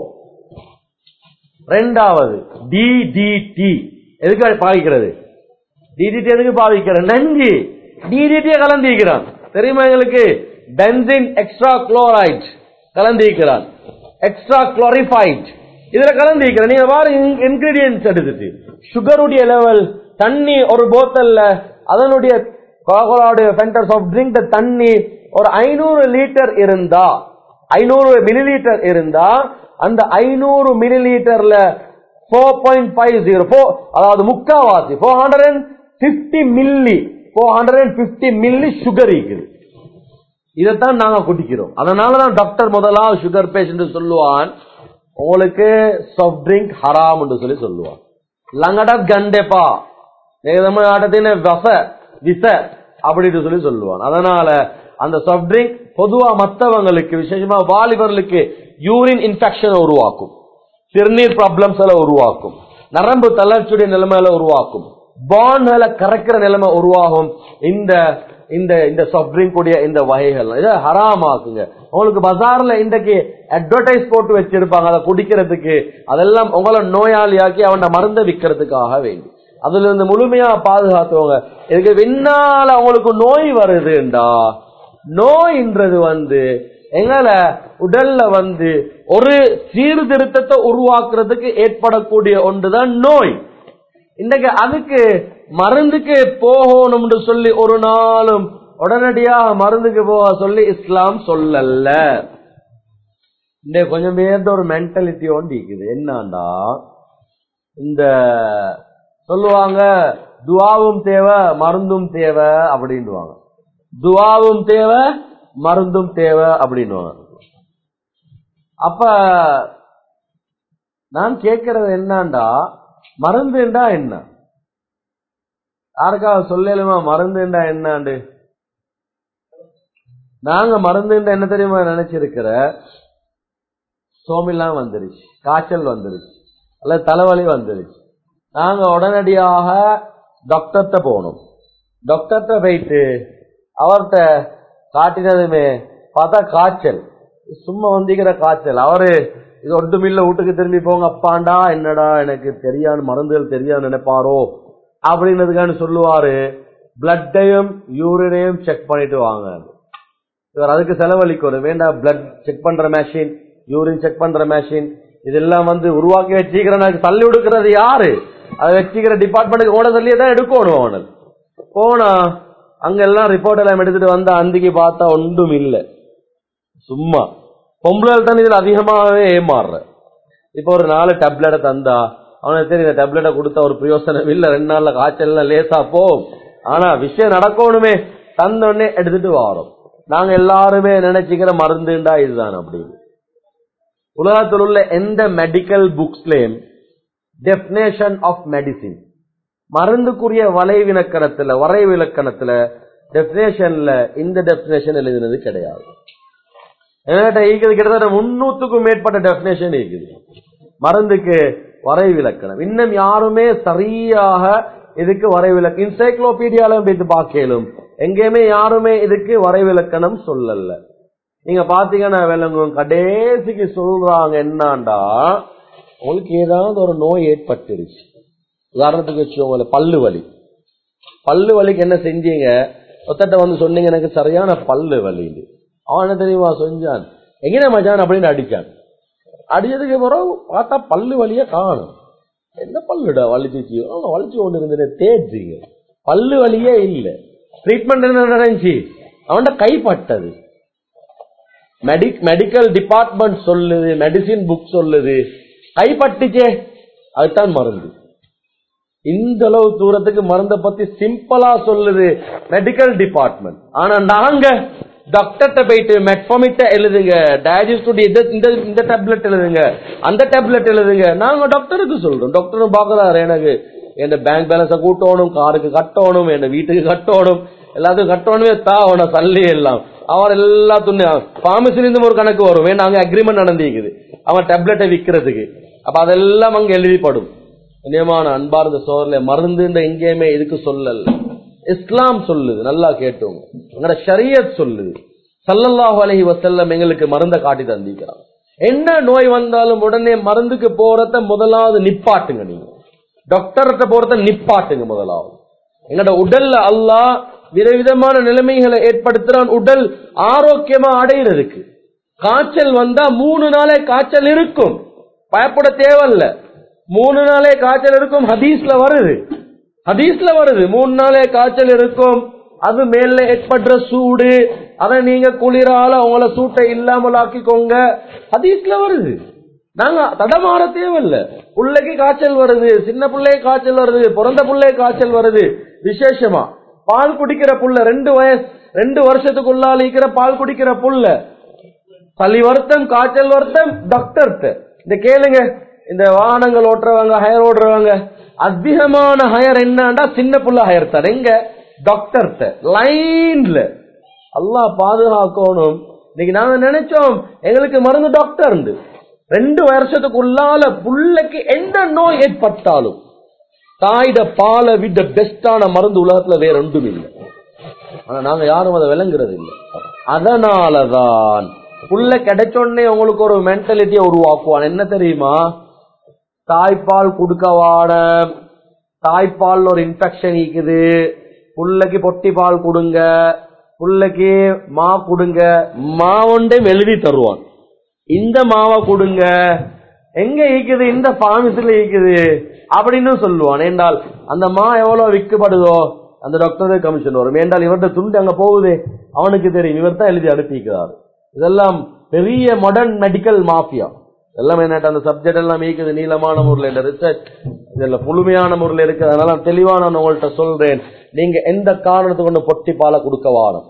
ரெண்டாவது டிடிடி எதுக்கு பாவிக்கிறது டிடிடி எதுக்கு பாவிக்கிறது நஞ்சு டிடிடியை கலந்திருக்கிறான் தெரியுமா எங்களுக்கு பென்சின் எக்ஸ்ட்ரா குளோரைட் கலந்திருக்கிறான் எக்ஸ்ட்ரா குளோரிஃபைட் இதுல கலந்திருக்கிறேன் நீங்க பாரு இன்கிரீடியன்ஸ் எடுத்துட்டு சுகருடைய லெவல் தண்ணி ஒரு போத்தல்ல அதனுடைய கோகோலாவுடைய ஃபென்டர் ஆஃப் ட்ரிங்க் தண்ணி ஒரு ஐநூறு லிட்டர் இருந்தா ஐநூறு மில்லி லிட்டர் இருந்தா அந்த ஐநூறு மில்லி லிட்டர்ல four point five zero four அதாவது முக்காவாசி four hundred and fifty milli four hundred and fifty milli sugar இருக்குது இதைத்தான் நாங்க குடிக்கிறோம் அதனாலதான் டாக்டர் முதலாவது சுகர் பேஷண்ட் சொல்லுவான் உங்களுக்கு சாஃப்ட் ட்ரிங்க் ஹராம் என்று சொல்லி சொல்லுவான் லங்கடா கண்டேப்பா தமிழ்நாட்டத்தின வச விச அப்படின்னு சொல்லி சொல்லுவான் அதனால அந்த சாஃப்ட் ட்ரிங்க் பொதுவா மத்தவங்களுக்கு விசேஷமா வாலிபர்களுக்கு யூரின் இன்ஃபெக்ஷன் உருவாக்கும் சிறுநீர் ப்ராப்ளம்ஸ் எல்லாம் உருவாக்கும் நரம்பு தளர்ச்சியுடைய நிலைமையில உருவாக்கும் பான்களை கறக்கிற நிலைமை உருவாகும் இந்த இந்த இந்த சாஃப்ட் ட்ரிங்க் உடைய இந்த வகைகள் இதை ஹராமாக்குங்க உங்களுக்கு பஜார்ல இன்றைக்கு அட்வர்டைஸ் போட்டு வச்சிருப்பாங்க அதை குடிக்கிறதுக்கு அதெல்லாம் உங்களை நோயாளியாக்கி அவன மருந்தை விற்கிறதுக்காக வேண்டி அதுல இருந்து முழுமையா பாதுகாத்துவங்க இதுக்கு பின்னால அவங்களுக்கு நோய் வருதுண்டா நோயின்றது வந்து எங்களை உடல்ல வந்து ஒரு சீர்திருத்தத்தை உருவாக்குறதுக்கு ஏற்படக்கூடிய ஒன்றுதான் நோய் இன்றைக்கு அதுக்கு மருந்துக்கு போகணும்னு சொல்லி ஒரு நாளும் உடனடியாக மருந்துக்கு போக சொல்லி இஸ்லாம் சொல்லல இந்த கொஞ்சம் பேர்ந்த ஒரு மென்டாலிட்டி ஒன்று இருக்குது என்னண்டா இந்த சொல்லுவாங்க துவாவும் தேவை மருந்தும் தேவை அப்படின்வாங்க துவாவும் தேவை மருந்தும் தேவை அப்படின்வாங்க அப்ப நான் கேட்கறது என்னண்டா மருந்துண்டா என்ன யாருக்காவது சொல்லலுமா மருந்துண்டா என்னாண்டு நாங்க மருந்துண்டா என்ன தெரியுமா நினைச்சிருக்கிற சோமில்லாம் வந்துருச்சு காய்ச்சல் வந்துருச்சு அல்லது தலைவலி வந்துருச்சு நாங்க உடனடியாக டாக்டர்கிட்ட போகணும் டாக்டர்கிட்ட போயிட்டு அவர்கிட்ட காட்டினதுமே பார்த்தா காய்ச்சல் சும்மா வந்திக்கிற காய்ச்சல் அவரு இது ஒட்டுமில்ல வீட்டுக்கு திரும்பி போங்க அப்பாண்டா என்னடா எனக்கு தெரியாது மருந்துகள் தெரியாது நினைப்பாரோ அப்படின்னதுக்கான சொல்லுவாரு பிளட்டையும் யூரினையும் செக் பண்ணிட்டு வாங்க இவர் அதுக்கு செலவழிக்கணும் வேண்டாம் பிளட் செக் பண்ற மேஷின் யூரின் செக் பண்ற மேஷின் இதெல்லாம் வந்து உருவாக்கி வச்சுக்கிறேன் தள்ளி கொடுக்கறது யாரு அதை வச்சுக்கிற டிபார்ட்மெண்ட்டுக்கு ஓட சொல்லியே தான் எடுக்கணும் அவனுக்கு போனா அங்க எல்லாம் ரிப்போர்ட் எல்லாம் எடுத்துட்டு வந்தா அந்திக்கு பார்த்தா ஒன்றும் இல்லை சும்மா பொம்பளைகள் தான் இதுல அதிகமாகவே ஏமாறுற இப்ப ஒரு நாலு டேப்லெட்டை தந்தா அவனுக்கு தெரியும் இந்த டேப்லெட்டை கொடுத்தா ஒரு பிரயோசனம் இல்ல ரெண்டு நாள்ல காய்ச்சல் லேசா போகும் ஆனா விஷயம் நடக்கணுமே தந்த உடனே எடுத்துட்டு வரோம் நாங்க எல்லாருமே நினைச்சுக்கிற மருந்துண்டா இதுதான் அப்படின்னு உலகத்தில் உள்ள எந்த மெடிக்கல் புக்ஸ்லயும் டெபினேஷன் ஆஃப் மெடிசின் மருந்துக்குரிய வலைவிலக்கணத்துல வரைவிலக்கணத்துல டெபினேஷன்ல இந்த டெபினேஷன் எழுதினது கிடையாது என்கிட்ட இருக்குது கிட்டத்தட்ட முன்னூத்துக்கும் மேற்பட்ட டெபினேஷன் இருக்குது மருந்துக்கு வரைவிலக்கணம் இன்னும் யாருமே சரியாக இதுக்கு வரைவிலக்க இன்சைக்ளோபீடியால போயிட்டு பார்க்கலும் எங்கேயுமே யாருமே இதுக்கு வரைவிலக்கணம் சொல்லல நீங்க பாத்தீங்கன்னா விளங்கும் கடைசிக்கு சொல்றாங்க என்னாண்டா உங்களுக்கு ஏதாவது ஒரு நோய் ஏற்பட்டுருச்சு உதாரணத்துக்கு வச்சுக்கோங்களேன் பல்லு வலி பல்லு வலிக்கு என்ன செஞ்சீங்க ஒத்தட்ட வந்து சொன்னீங்க எனக்கு சரியான பல்லு வலி இது அவன் என்ன தெரியுமா செஞ்சான் எங்கன மச்சான் அப்படின்னு அடிச்சான் அடிச்சதுக்கு பிறகு பார்த்தா பல்லு வலிய காணும் என்ன பல்லுடா வலிச்சிச்சு அவன் வலிச்சு கொண்டு இருந்தேன் தேய்ச்சிங்க பல்லு வலியே இல்ல ட்ரீட்மெண்ட் என்ன நடந்துச்சு அவன்கிட்ட கைப்பட்டது மெடிக்கல் டிபார்ட்மெண்ட் சொல்லுது மெடிசின் புக் சொல்லுது கைப்பட்டுச்சே அதுதான் மருந்து இந்த அளவு தூரத்துக்கு மருந்த பத்தி சிம்பிளா சொல்லுது மெடிக்கல் டிபார்ட்மெண்ட் ஆனா நாங்க டாக்டர்கிட்ட போயிட்டு மெட்ஃபாமிட்ட எழுதுங்க டயஜஸ்டுடைய இந்த இந்த டேப்லெட் எழுதுங்க அந்த டேப்லெட் எழுதுங்க நாங்க டாக்டருக்கு சொல்றோம் டாக்டரும் பாக்குறாரு எனக்கு என் பேங்க் பேலன்ஸ கூட்டணும் காருக்கு கட்டணும் என் வீட்டுக்கு கட்டணும் எல்லாத்துக்கும் கட்டணுமே தா அவன சல்லி எல்லாம் அவர் எல்லாத்துக்கும் பார்மசில இருந்து ஒரு கணக்கு வரும் வேணும் அங்க அக்ரிமெண்ட் நடந்திருக்குது அவன் டேப்லெட்டை விக்கிறதுக்கு அப்ப அதெல்லாம் அங்க எழுதிப்படும் நியமான அன்பார்ந்த சோதரில மருந்து எங்கேயுமே இதுக்கு சொல்லல இஸ்லாம் சொல்லுது நல்லா கேட்டோங்க எங்கட ஷரியத் சொல்லுது சல்லல்லாஹு அலைஹி வஸல்லம் எங்களுக்கு மருந்த காட்டி தந்திக்கிறான் என்ன நோய் வந்தாலும் உடனே மருந்துக்கு போறத முதலாவது நிப்பாட்டுங்க நீங்க டாக்டர்கிட்ட போறத நிப்பாட்டுங்க முதலாவது எங்கட உடல்ல அல்லாஹ் விதவிதமான நிலைமைகளை ஏற்படுத்துறான் உடல் ஆரோக்கியமா அடையிறதுக்கு காய்ச்சல் வந்தா மூணு நாளே காய்ச்சல் இருக்கும் பயப்பட தேவையில்ல மூணு நாளே காய்ச்சல் இருக்கும் ஹதீஸ்ல வருது ஹதீஸ்ல வருது மூணு நாளே காய்ச்சல் இருக்கும் அது மேல ஏற்படுற சூடு அதை நீங்க குளிரால உங்களை சூட்டை இல்லாமல் ஆக்கிக்கோங்க ஹதீஸ்ல வருது நாங்க தடமாற தேவையில்ல பிள்ளைக்கு காய்ச்சல் வருது சின்ன பிள்ளைக்கு காய்ச்சல் வருது பிறந்த பிள்ளைக்கு காய்ச்சல் வருது விசேஷமா பால் குடிக்கிற புள்ள ரெண்டு வயசு ரெண்டு வருஷத்துக்குள்ளால இருக்கிற பால் குடிக்கிற புள்ள சளி வருத்தம் காய்ச்சல் வருத்தம் டாக்டர்கிட்ட இந்த கேளுங்க இந்த வாகனங்கள் ஓட்டுறவங்க ஹயர் ஓடுறவங்க அதிகமான ஹயர் என்னன்னா சின்ன புள்ள ஹயர் தான் எங்க டாக்டர்கிட்ட லைன்ல அல்லாஹ் பாதுகாக்கணும் இன்னைக்கு நாங்க நினைச்சோம் எங்களுக்கு மருந்து டாக்டர் ரெண்டு வருஷத்துக்குள்ளால புள்ளைக்கு எந்த நோய் ஏற்பட்டாலும் தாயிட பாலை விட பெஸ்டான மருந்து உலகத்துல வேற ஒன்றும் இல்லை ஆனா நாங்க யாரும் அதை விளங்குறது இல்லை அதனாலதான் புள்ள கிடைச்சோடனே உங்களுக்கு ஒரு மென்டாலிட்டியை உருவாக்குவான் என்ன தெரியுமா தாய்ப்பால் கொடுக்கவான தாய்ப்பால் ஒரு இன்ஃபெக்ஷன் இருக்குது புள்ளைக்கு பொட்டி பால் கொடுங்க புள்ளைக்கு மா கொடுங்க மா ஒன்றையும் எழுதி தருவான் இந்த மாவை கொடுங்க எங்க ஈக்குது இந்த பாமிசில ஈக்குது அப்படின்னு சொல்லுவான் ஏண்டால் அந்த மா எவ்வளவு விற்கப்படுதோ அந்த டாக்டரே கமிஷன் வரும் ஏண்டால் இவர்கிட்ட துண்டு அங்க போகுது அவனுக்கு தெரியும் இவர் தான் எழுதி அனுப்பிக்கிறார் இதெல்லாம் பெரிய மாடர்ன் மெடிக்கல் மாஃபியா எல்லாம் என்னட்ட அந்த சப்ஜெக்ட் எல்லாம் ஈக்குது நீளமான முறையில் இந்த ரிசர்ச் இதெல்லாம் முழுமையான முறையில் இருக்குது அதனால தெளிவா நான் உங்கள்கிட்ட சொல்றேன் நீங்க எந்த காரணத்துக்கு கொண்டு பொட்டி பாலை கொடுக்க வாரம்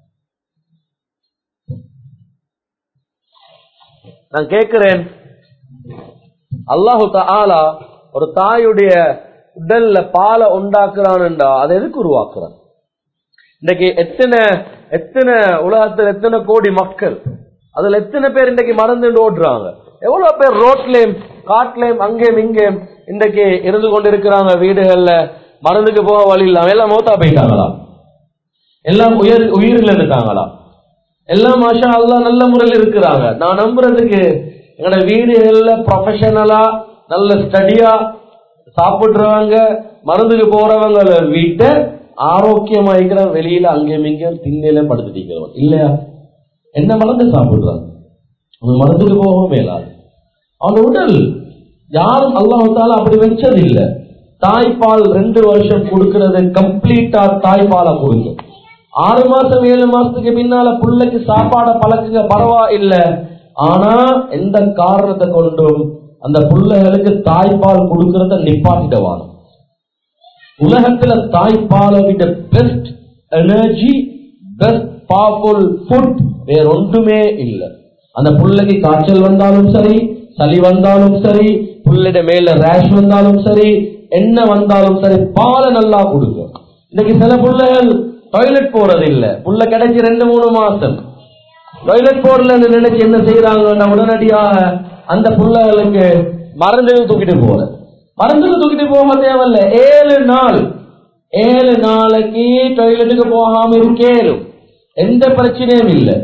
நான் கேட்கிறேன் அல்லாஹு தாலா ஒரு தாயுடைய உடல்ல பாலை உண்டாக்குறான்டா அதை எதுக்கு உருவாக்குறான் இன்னைக்கு எத்தனை எத்தனை உலகத்தில் எத்தனை கோடி மக்கள் அதுல எத்தனை பேர் இன்னைக்கு மறந்து ஓடுறாங்க எவ்வளவு பேர் ரோட்லயும் காட்டுலயும் அங்கேயும் இங்கேயும் இன்றைக்கு இருந்து கொண்டிருக்கிறாங்க வீடுகள்ல மருந்துக்கு போக வழி இல்லாம எல்லாம் மௌத்தா போயிட்டாங்களா எல்லாம் உயிர் உயிரில் இருக்காங்களா எல்லாம் மாஷா அல்லா நல்ல முறையில் இருக்கிறாங்க நான் நம்புறதுக்கு எங்களோட வீடுகள்ல ப்ரொஃபஷனலா நல்ல ஸ்டடியா சாப்பிடுறவங்க மருந்துக்கு போறவங்க வீட்டை ஆரோக்கியமா இருக்கிற வெளியில அங்கேயும் இங்கேயும் திண்ணையில படுத்துட்டு இருக்கிறவன் இல்லையா என்ன மருந்து சாப்பிடுறான் அவன் மருந்துக்கு போகவும் மேலாது அவன் உடல் யாரும் அல்லாஹால அப்படி வச்சது இல்ல தாய்ப்பால் ரெண்டு வருஷம் கொடுக்கறது கம்ப்ளீட்டா தாய்ப்பாலை கொடுங்க ஆறு மாசம் ஏழு மாசத்துக்கு பின்னால புள்ளைக்கு சாப்பாட பழக்குங்க பரவா இல்ல ஆனா எந்த காரணத்தை கொண்டும் அந்த பிள்ளைகளுக்கு தாய்ப்பால் கொடுக்கறத நிப்பாட்டிடவானும் உலகத்துல தாய்ப்பாலை விட best energy best powerful food வேற ஒன்றுமே இல்லை அந்த பிள்ளைக்கு காய்ச்சல் வந்தாலும் சரி சளி வந்தாலும் சரி புள்ளைட மேல ரேஷ் வந்தாலும் சரி என்ன வந்தாலும் சரி பாலை நல்லா கொடுக்கும் இன்னைக்கு சில பிள்ளைகள் டாய்லெட் போறது இல்ல புள்ள கிடைச்சி ரெண்டு மூணு மாசம் டாய்லெட் போடலன்னு நினைச்சு என்ன செய்யறாங்கன்னா உடனடியாக அந்த பிள்ளைகளுக்கு மருந்துக்கு தூக்கிட்டு போற மருந்துக்கு தூக்கிட்டு போக தேவையில்ல ஏழு நாள் ஏழு நாளைக்கு டாய்லெட்டுக்கு போகாம இருக்கேனும் எந்த பிரச்சனையும் இல்லை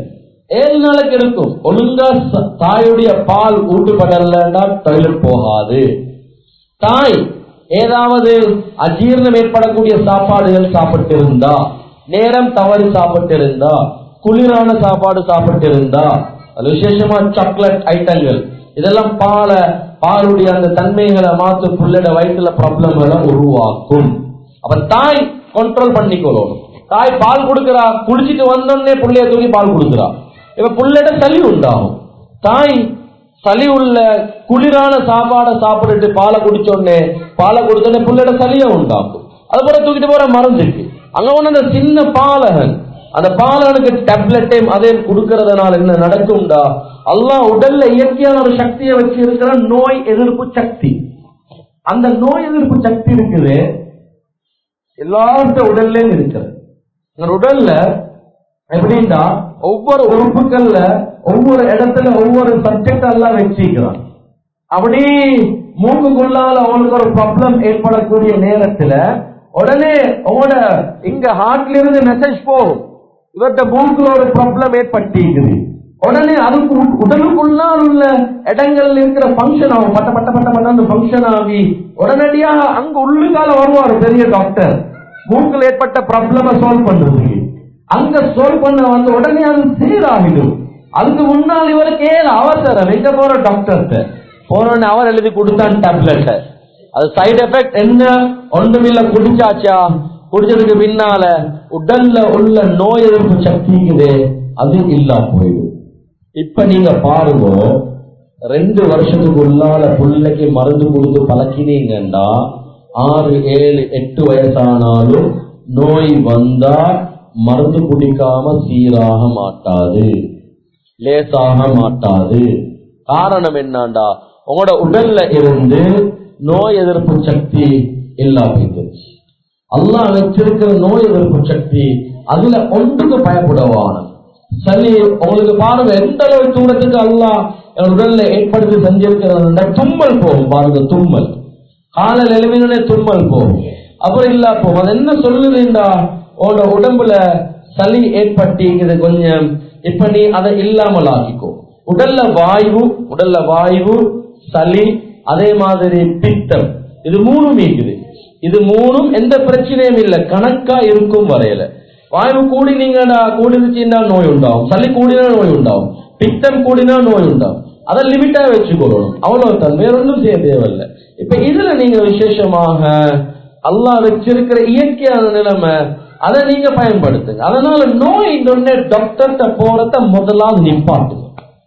ஏழு நாளைக்கு இருக்கும் ஒழுங்கா ச- தாயுடைய பால் ஊட்டுப்படலன்னா டாய்லெட் போகாது தாய் ஏதாவது அஜீரணம் ஏற்படக்கூடிய சாப்பாடுகள் சாப்பிட்டு இருந்தா நேரம் தவறி சாப்பிட்டு இருந்தா குளிரான சாப்பாடு சாப்பிட்டு இருந்தா அது விசேஷமா சாக்லேட் ஐட்டங்கள் இதெல்லாம் பால பாலுடைய அந்த தன்மைகளை மாத்து புள்ளட வயிற்றுல ப்ராப்ளம்களை உருவாக்கும் அப்ப தாய் கண்ட்ரோல் பண்ணிக்கொள்ளணும் தாய் பால் கொடுக்கிறா குடிச்சிட்டு வந்தோடனே புள்ளைய தூக்கி பால் கொடுக்கிறா இப்ப புள்ளட சளி உண்டாகும் தாய் சளி உள்ள குளிரான சாப்பாடை சாப்பிட்டுட்டு பாலை குடிச்ச உடனே பாலை குடிச்ச உடனே புள்ளட சளியை உண்டாக்கும் அது போல தூக்கிட்டு போற மறந்துருக்கு அங்க ஒண்ணு அந்த சின்ன பாலகன் அந்த பாலகனுக்கு டேப்லெட்டையும் அதையும் கொடுக்கறதுனால என்ன நடக்கும்டா அல்லாஹ் உடல்ல இயற்கையான ஒரு சக்தியை வச்சு இருக்கிற நோய் எதிர்ப்பு சக்தி அந்த நோய் எதிர்ப்பு சக்தி இருக்குது எல்லார்ட்ட உடல்லையும் இருக்கிறது அந்த உடல்ல எப்படின்னா ஒவ்வொரு உறுப்புகள்ல ஒவ்வொரு இடத்துல ஒவ்வொரு சப்ஜெக்ட் எல்லாம் வச்சிக்கிறான் அப்படி மூக்குக்குள்ளால அவங்களுக்கு ஒரு ப்ராப்ளம் ஏற்படக்கூடிய நேரத்துல உடனே உங்களோட இங்க ஹார்ட்ல இருந்து மெசேஜ் போகும் இவர்கிட்ட மூக்குல ஒரு ப்ராப்ளம் ஏற்பட்டிருக்குது உடனே அதுக்கு உட்- உடலுக்குள்ளால் உள்ள இடங்கள்ல இருக்கிற ஃபங்க்ஷன் ஆகும் பட்ட பட்ட பட்ட பட்ட ஃபங்க்ஷன் ஆகி உடனடியாக அங்க உள்ளுக்கால வருவார் பெரிய டாக்டர் மூக்கில் ஏற்பட்ட ப்ராப்ளம சால்வ் பண்றதுக்கு அங்க சால்வ் பண்ண வந்த உடனே அது சீராகிடும் அதுக்கு முன்னால் இவருக்கு ஏன் அவசரம் எங்க போற டாக்டர்கிட்ட போனோடனே அவர் எழுதி கொடுத்தான் டேப்லெட் அது சைடு எஃபெக்ட் என்ன ஒன்றுமில்ல குடிச்சாச்சா குடிச்சதுக்கு பின்னால உடல்ல உள்ள நோய் எதிர்ப்பு சக்தி இருக்குது அது இல்லா போயிடும் இப்ப நீங்க பாருங்க ரெண்டு வருஷத்துக்கு உள்ளால பிள்ளைக்கு மருந்து கொடுத்து பழக்கினீங்கன்னா ஆறு ஏழு எட்டு வயசானாலும் நோய் வந்தா மருந்து குடிக்காம சீராக மாட்டாது லேசாக மாட்டாது காரணம் என்னண்டா உங்களோட உடல்ல இருந்து நோய் எதிர்ப்பு சக்தி இல்லா போயிடுச்சு அல்லாஹ் வச்சிருக்கிற நோய் எதிர்ப்பு சக்தி அதுல ஒன்றுக்கு பயப்படவான சளி உங்களுக்கு பாருங்க எந்த அளவு தூரத்துக்கு அல்லாஹ் என் உடல்ல ஏற்படுத்தி செஞ்சிருக்கிறதுனா தும்மல் போகும் பாருங்க தும்மல் காலையில் எழுவினே தும்மல் போகும் அப்புறம் இல்ல போகும் அது என்ன சொல்லுதுண்டா உன்னோட உடம்புல சளி ஏற்பட்டிருக்குது கொஞ்சம் இப்ப நீ அதை இல்லாமல் ஆக்கிக்கோ உடல்ல வாயு உடல்ல வாயு சளி அதே மாதிரி பித்தம் இது மூணும் இருக்குது இது மூணும் எந்த பிரச்சனையும் இல்லை கணக்கா இருக்கும் வரையில வாயு கூடினீங்கடா கூடிருச்சுன்னா நோய் உண்டாகும் சளி கூடினா நோய் உண்டாகும் பித்தம் கூடினா நோய் உண்டாகும் அதை லிமிட்டா வச்சுக்கொள்ளணும் அவ்வளவுதான் வேற ஒன்றும் செய்ய தேவையில்லை இப்ப இதுல நீங்க விசேஷமாக அல்லாஹ் வச்சிருக்கிற இயற்கையான நிலைமை அதை நீங்க பயன்படுத்துங்க அதனால நோய் இந்த டாக்டர்கிட்ட போறத முதலாவது நிப்பாட்டுங்க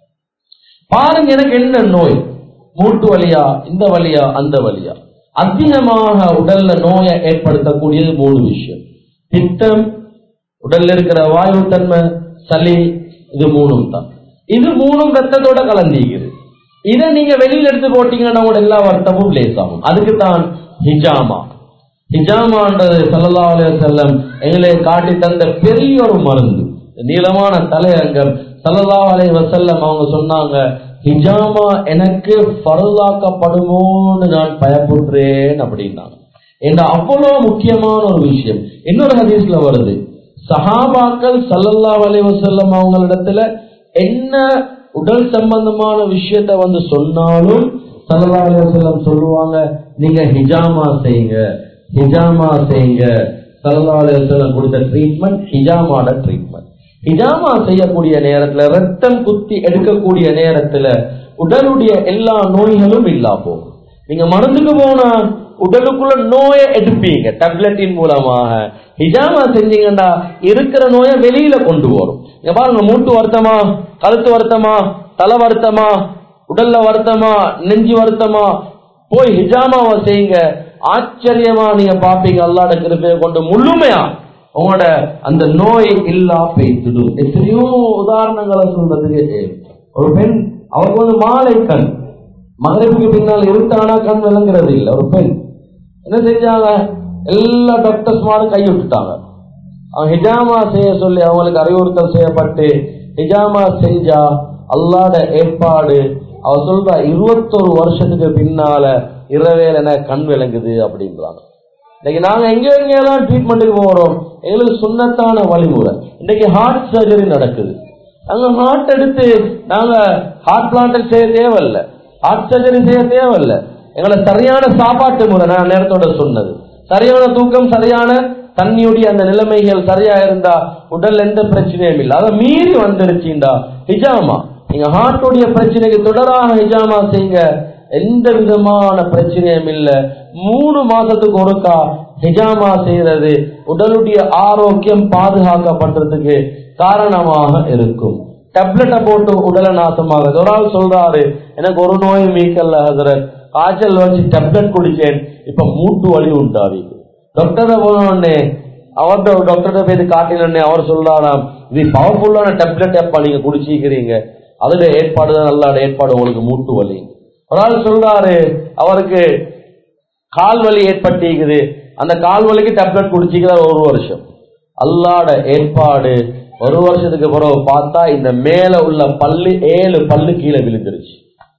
பாருங்க எனக்கு என்ன நோய் மூட்டு வலியா இந்த வலியா அந்த வலியா அதிகமாக உடல்ல நோயை ஏற்படுத்தக்கூடியது மூணு விஷயம் பித்தம் உடல்ல இருக்கிற வாயு தன்மை சளி இது மூணும் தான் இது மூணும் ரத்தத்தோட கலந்திக்குது இதை நீங்க வெளியில எடுத்து போட்டீங்கன்னா உங்களோட எல்லா வருத்தமும் லேசாகும் அதுக்கு தான் ஹிஜாமா ஹிஜாமான்றது சல்லல்லா அலைஹி வஸல்லம் எங்களை காட்டி தந்த பெரிய ஒரு மருந்து நீளமான தலையங்கம் சல்லல்லா அலைஹி வஸல்லம் அவங்க சொன்னாங்க ஹிஜாமா எனக்கு பருளாக்கப்படுமோன்னு நான் பயப்படுறேன் அப்படின்னாங்க என்ன அவ்வளவு முக்கியமான ஒரு விஷயம் இன்னொரு ஹதீஸ்ல வருது சஹாபாக்கள் சல்லல்லா அலைஹி வஸல்லம் அவங்களிடத்துல என்ன உடல் சம்பந்தமான விஷயத்த வந்து சொன்னாலும் சல்லல்லா அலைஹி வஸல்லம் சொல்லுவாங்க நீங்க ஹிஜாமா செய்யுங்க ஹிஜாமா செய்யுங்க சல்லல்லா அலைஹி வஸல்லம் கொடுத்த ட்ரீட்மெண்ட் ஹிஜாமாட ட்ரீட்மெண்ட் ஹிஜாமா செய்யக்கூடிய நேரத்துல ரத்தம் குத்தி எடுக்கக்கூடிய நேரத்துல உடலுடைய எல்லா நோய்களும் இல்லா போகும் நீங்க மருந்துக்கு போனா உடலுக்குள்ள நோயை எடுப்பீங்க டேப்லெட்டின் மூலமாக ஹிஜாமா செஞ்சீங்கன்னா இருக்கிற நோயை வெளியில கொண்டு வரும் இங்க பாருங்க மூட்டு வருத்தமா கழுத்து வருத்தமா தலை வருத்தமா உடல்ல வருத்தமா நெஞ்சு வருத்தமா போய் ஹிஜாமாவை செய்யுங்க ஆச்சரியமா நீங்க பாப்பீங்க அல்லாட கிருப்பையை கொண்டு முழுமையா உங்களோட அந்த நோய் இல்லா பேசிடும் எத்தனையோ உதாரணங்களை சொல்றதுக்கு ஒரு பெண் அவருக்கு வந்து மாலை கண் மகரிப்புக்கு பின்னால் இருட்டானா கண் விளங்குறது இல்லை ஒரு பெண் என்ன செஞ்சாங்க எல்லா டாக்டர்ஸ் மாரும் கை விட்டுட்டாங்க அவங்க ஹிஜாமா செய்ய சொல்லி அவங்களுக்கு அறிவுறுத்தல் செய்யப்பட்டு ஹிஜாமா செஞ்சா அல்லாட ஏற்பாடு அவ சொல்றா இருபத்தொரு வருஷத்துக்கு பின்னால இரவேல எனக்கு கண் விளங்குது அப்படின்றாங்க இன்னைக்கு நாங்க எங்க எங்கெல்லாம் ட்ரீட்மெண்ட்டுக்கு போறோம் எங்களுக்கு சுண்ணத்தான வழிமுறை இன்னைக்கு ஹார்ட் சர்ஜரி நடக்குது நாங்க ஹார்ட் எடுத்து நாங்க ஹார்ட் பிளான்ட் செய்ய தேவையில்ல ஹார்ட் சர்ஜரி செய்ய தேவையில்ல எங்களை சரியான சாப்பாட்டு முறை நான் நேரத்தோட சொன்னது சரியான தூக்கம் சரியான தண்ணியுடைய அந்த நிலைமைகள் சரியா இருந்தா உடல் எந்த பிரச்சனையும் இல்லை அதை மீறி வந்துருச்சுண்டா ஹிஜாமா நீங்க ஹார்ட்டுடைய பிரச்சனைக்கு தொடராக ஹிஜாமா செய்யுங்க எந்த விதமான பிரச்சனையும் இல்ல மூணு மாசத்துக்கு ஒருக்கா ஹிஜாமா செய்யறது உடலுடைய ஆரோக்கியம் பாதுகாக்கப்படுறதுக்கு காரணமாக இருக்கும் டேப்லெட்டை போட்டு உடலை நாசமாகுது ஒரு ஆள் சொல்றாரு எனக்கு ஒரு நோயும் மீக்கல்ல ஹசரத் காய்ச்சல் வச்சு டேப்லெட் குடிச்சேன் இப்ப மூட்டு வலி உண்டாவிக்கு டாக்டரை போனோடனே அவர்கிட்ட டாக்டர்கிட்ட போய் காட்டினோடனே அவர் சொல்றாராம் இது பவர்ஃபுல்லான டேப்லெட் எப்ப நீங்க குடிச்சிக்கிறீங்க அதோட ஏற்பாடு தான் நல்ல ஏற்பாடு உங்களுக்கு மூட்டு வலி ஒரு ஆள் சொல்றாரு அவருக்கு கால் வலி ஏற்பட்டிருக்குது அந்த கால் வலிக்கு டேப்லெட் குடிச்சிக்கிறார் ஒரு வருஷம் அல்லாட ஏற்பாடு ஒரு வருஷத்துக்கு பிறகு பார்த்தா இந்த மேல உள்ள பல்லு ஏழு பல்லு கீழே விழுந்துருச்சு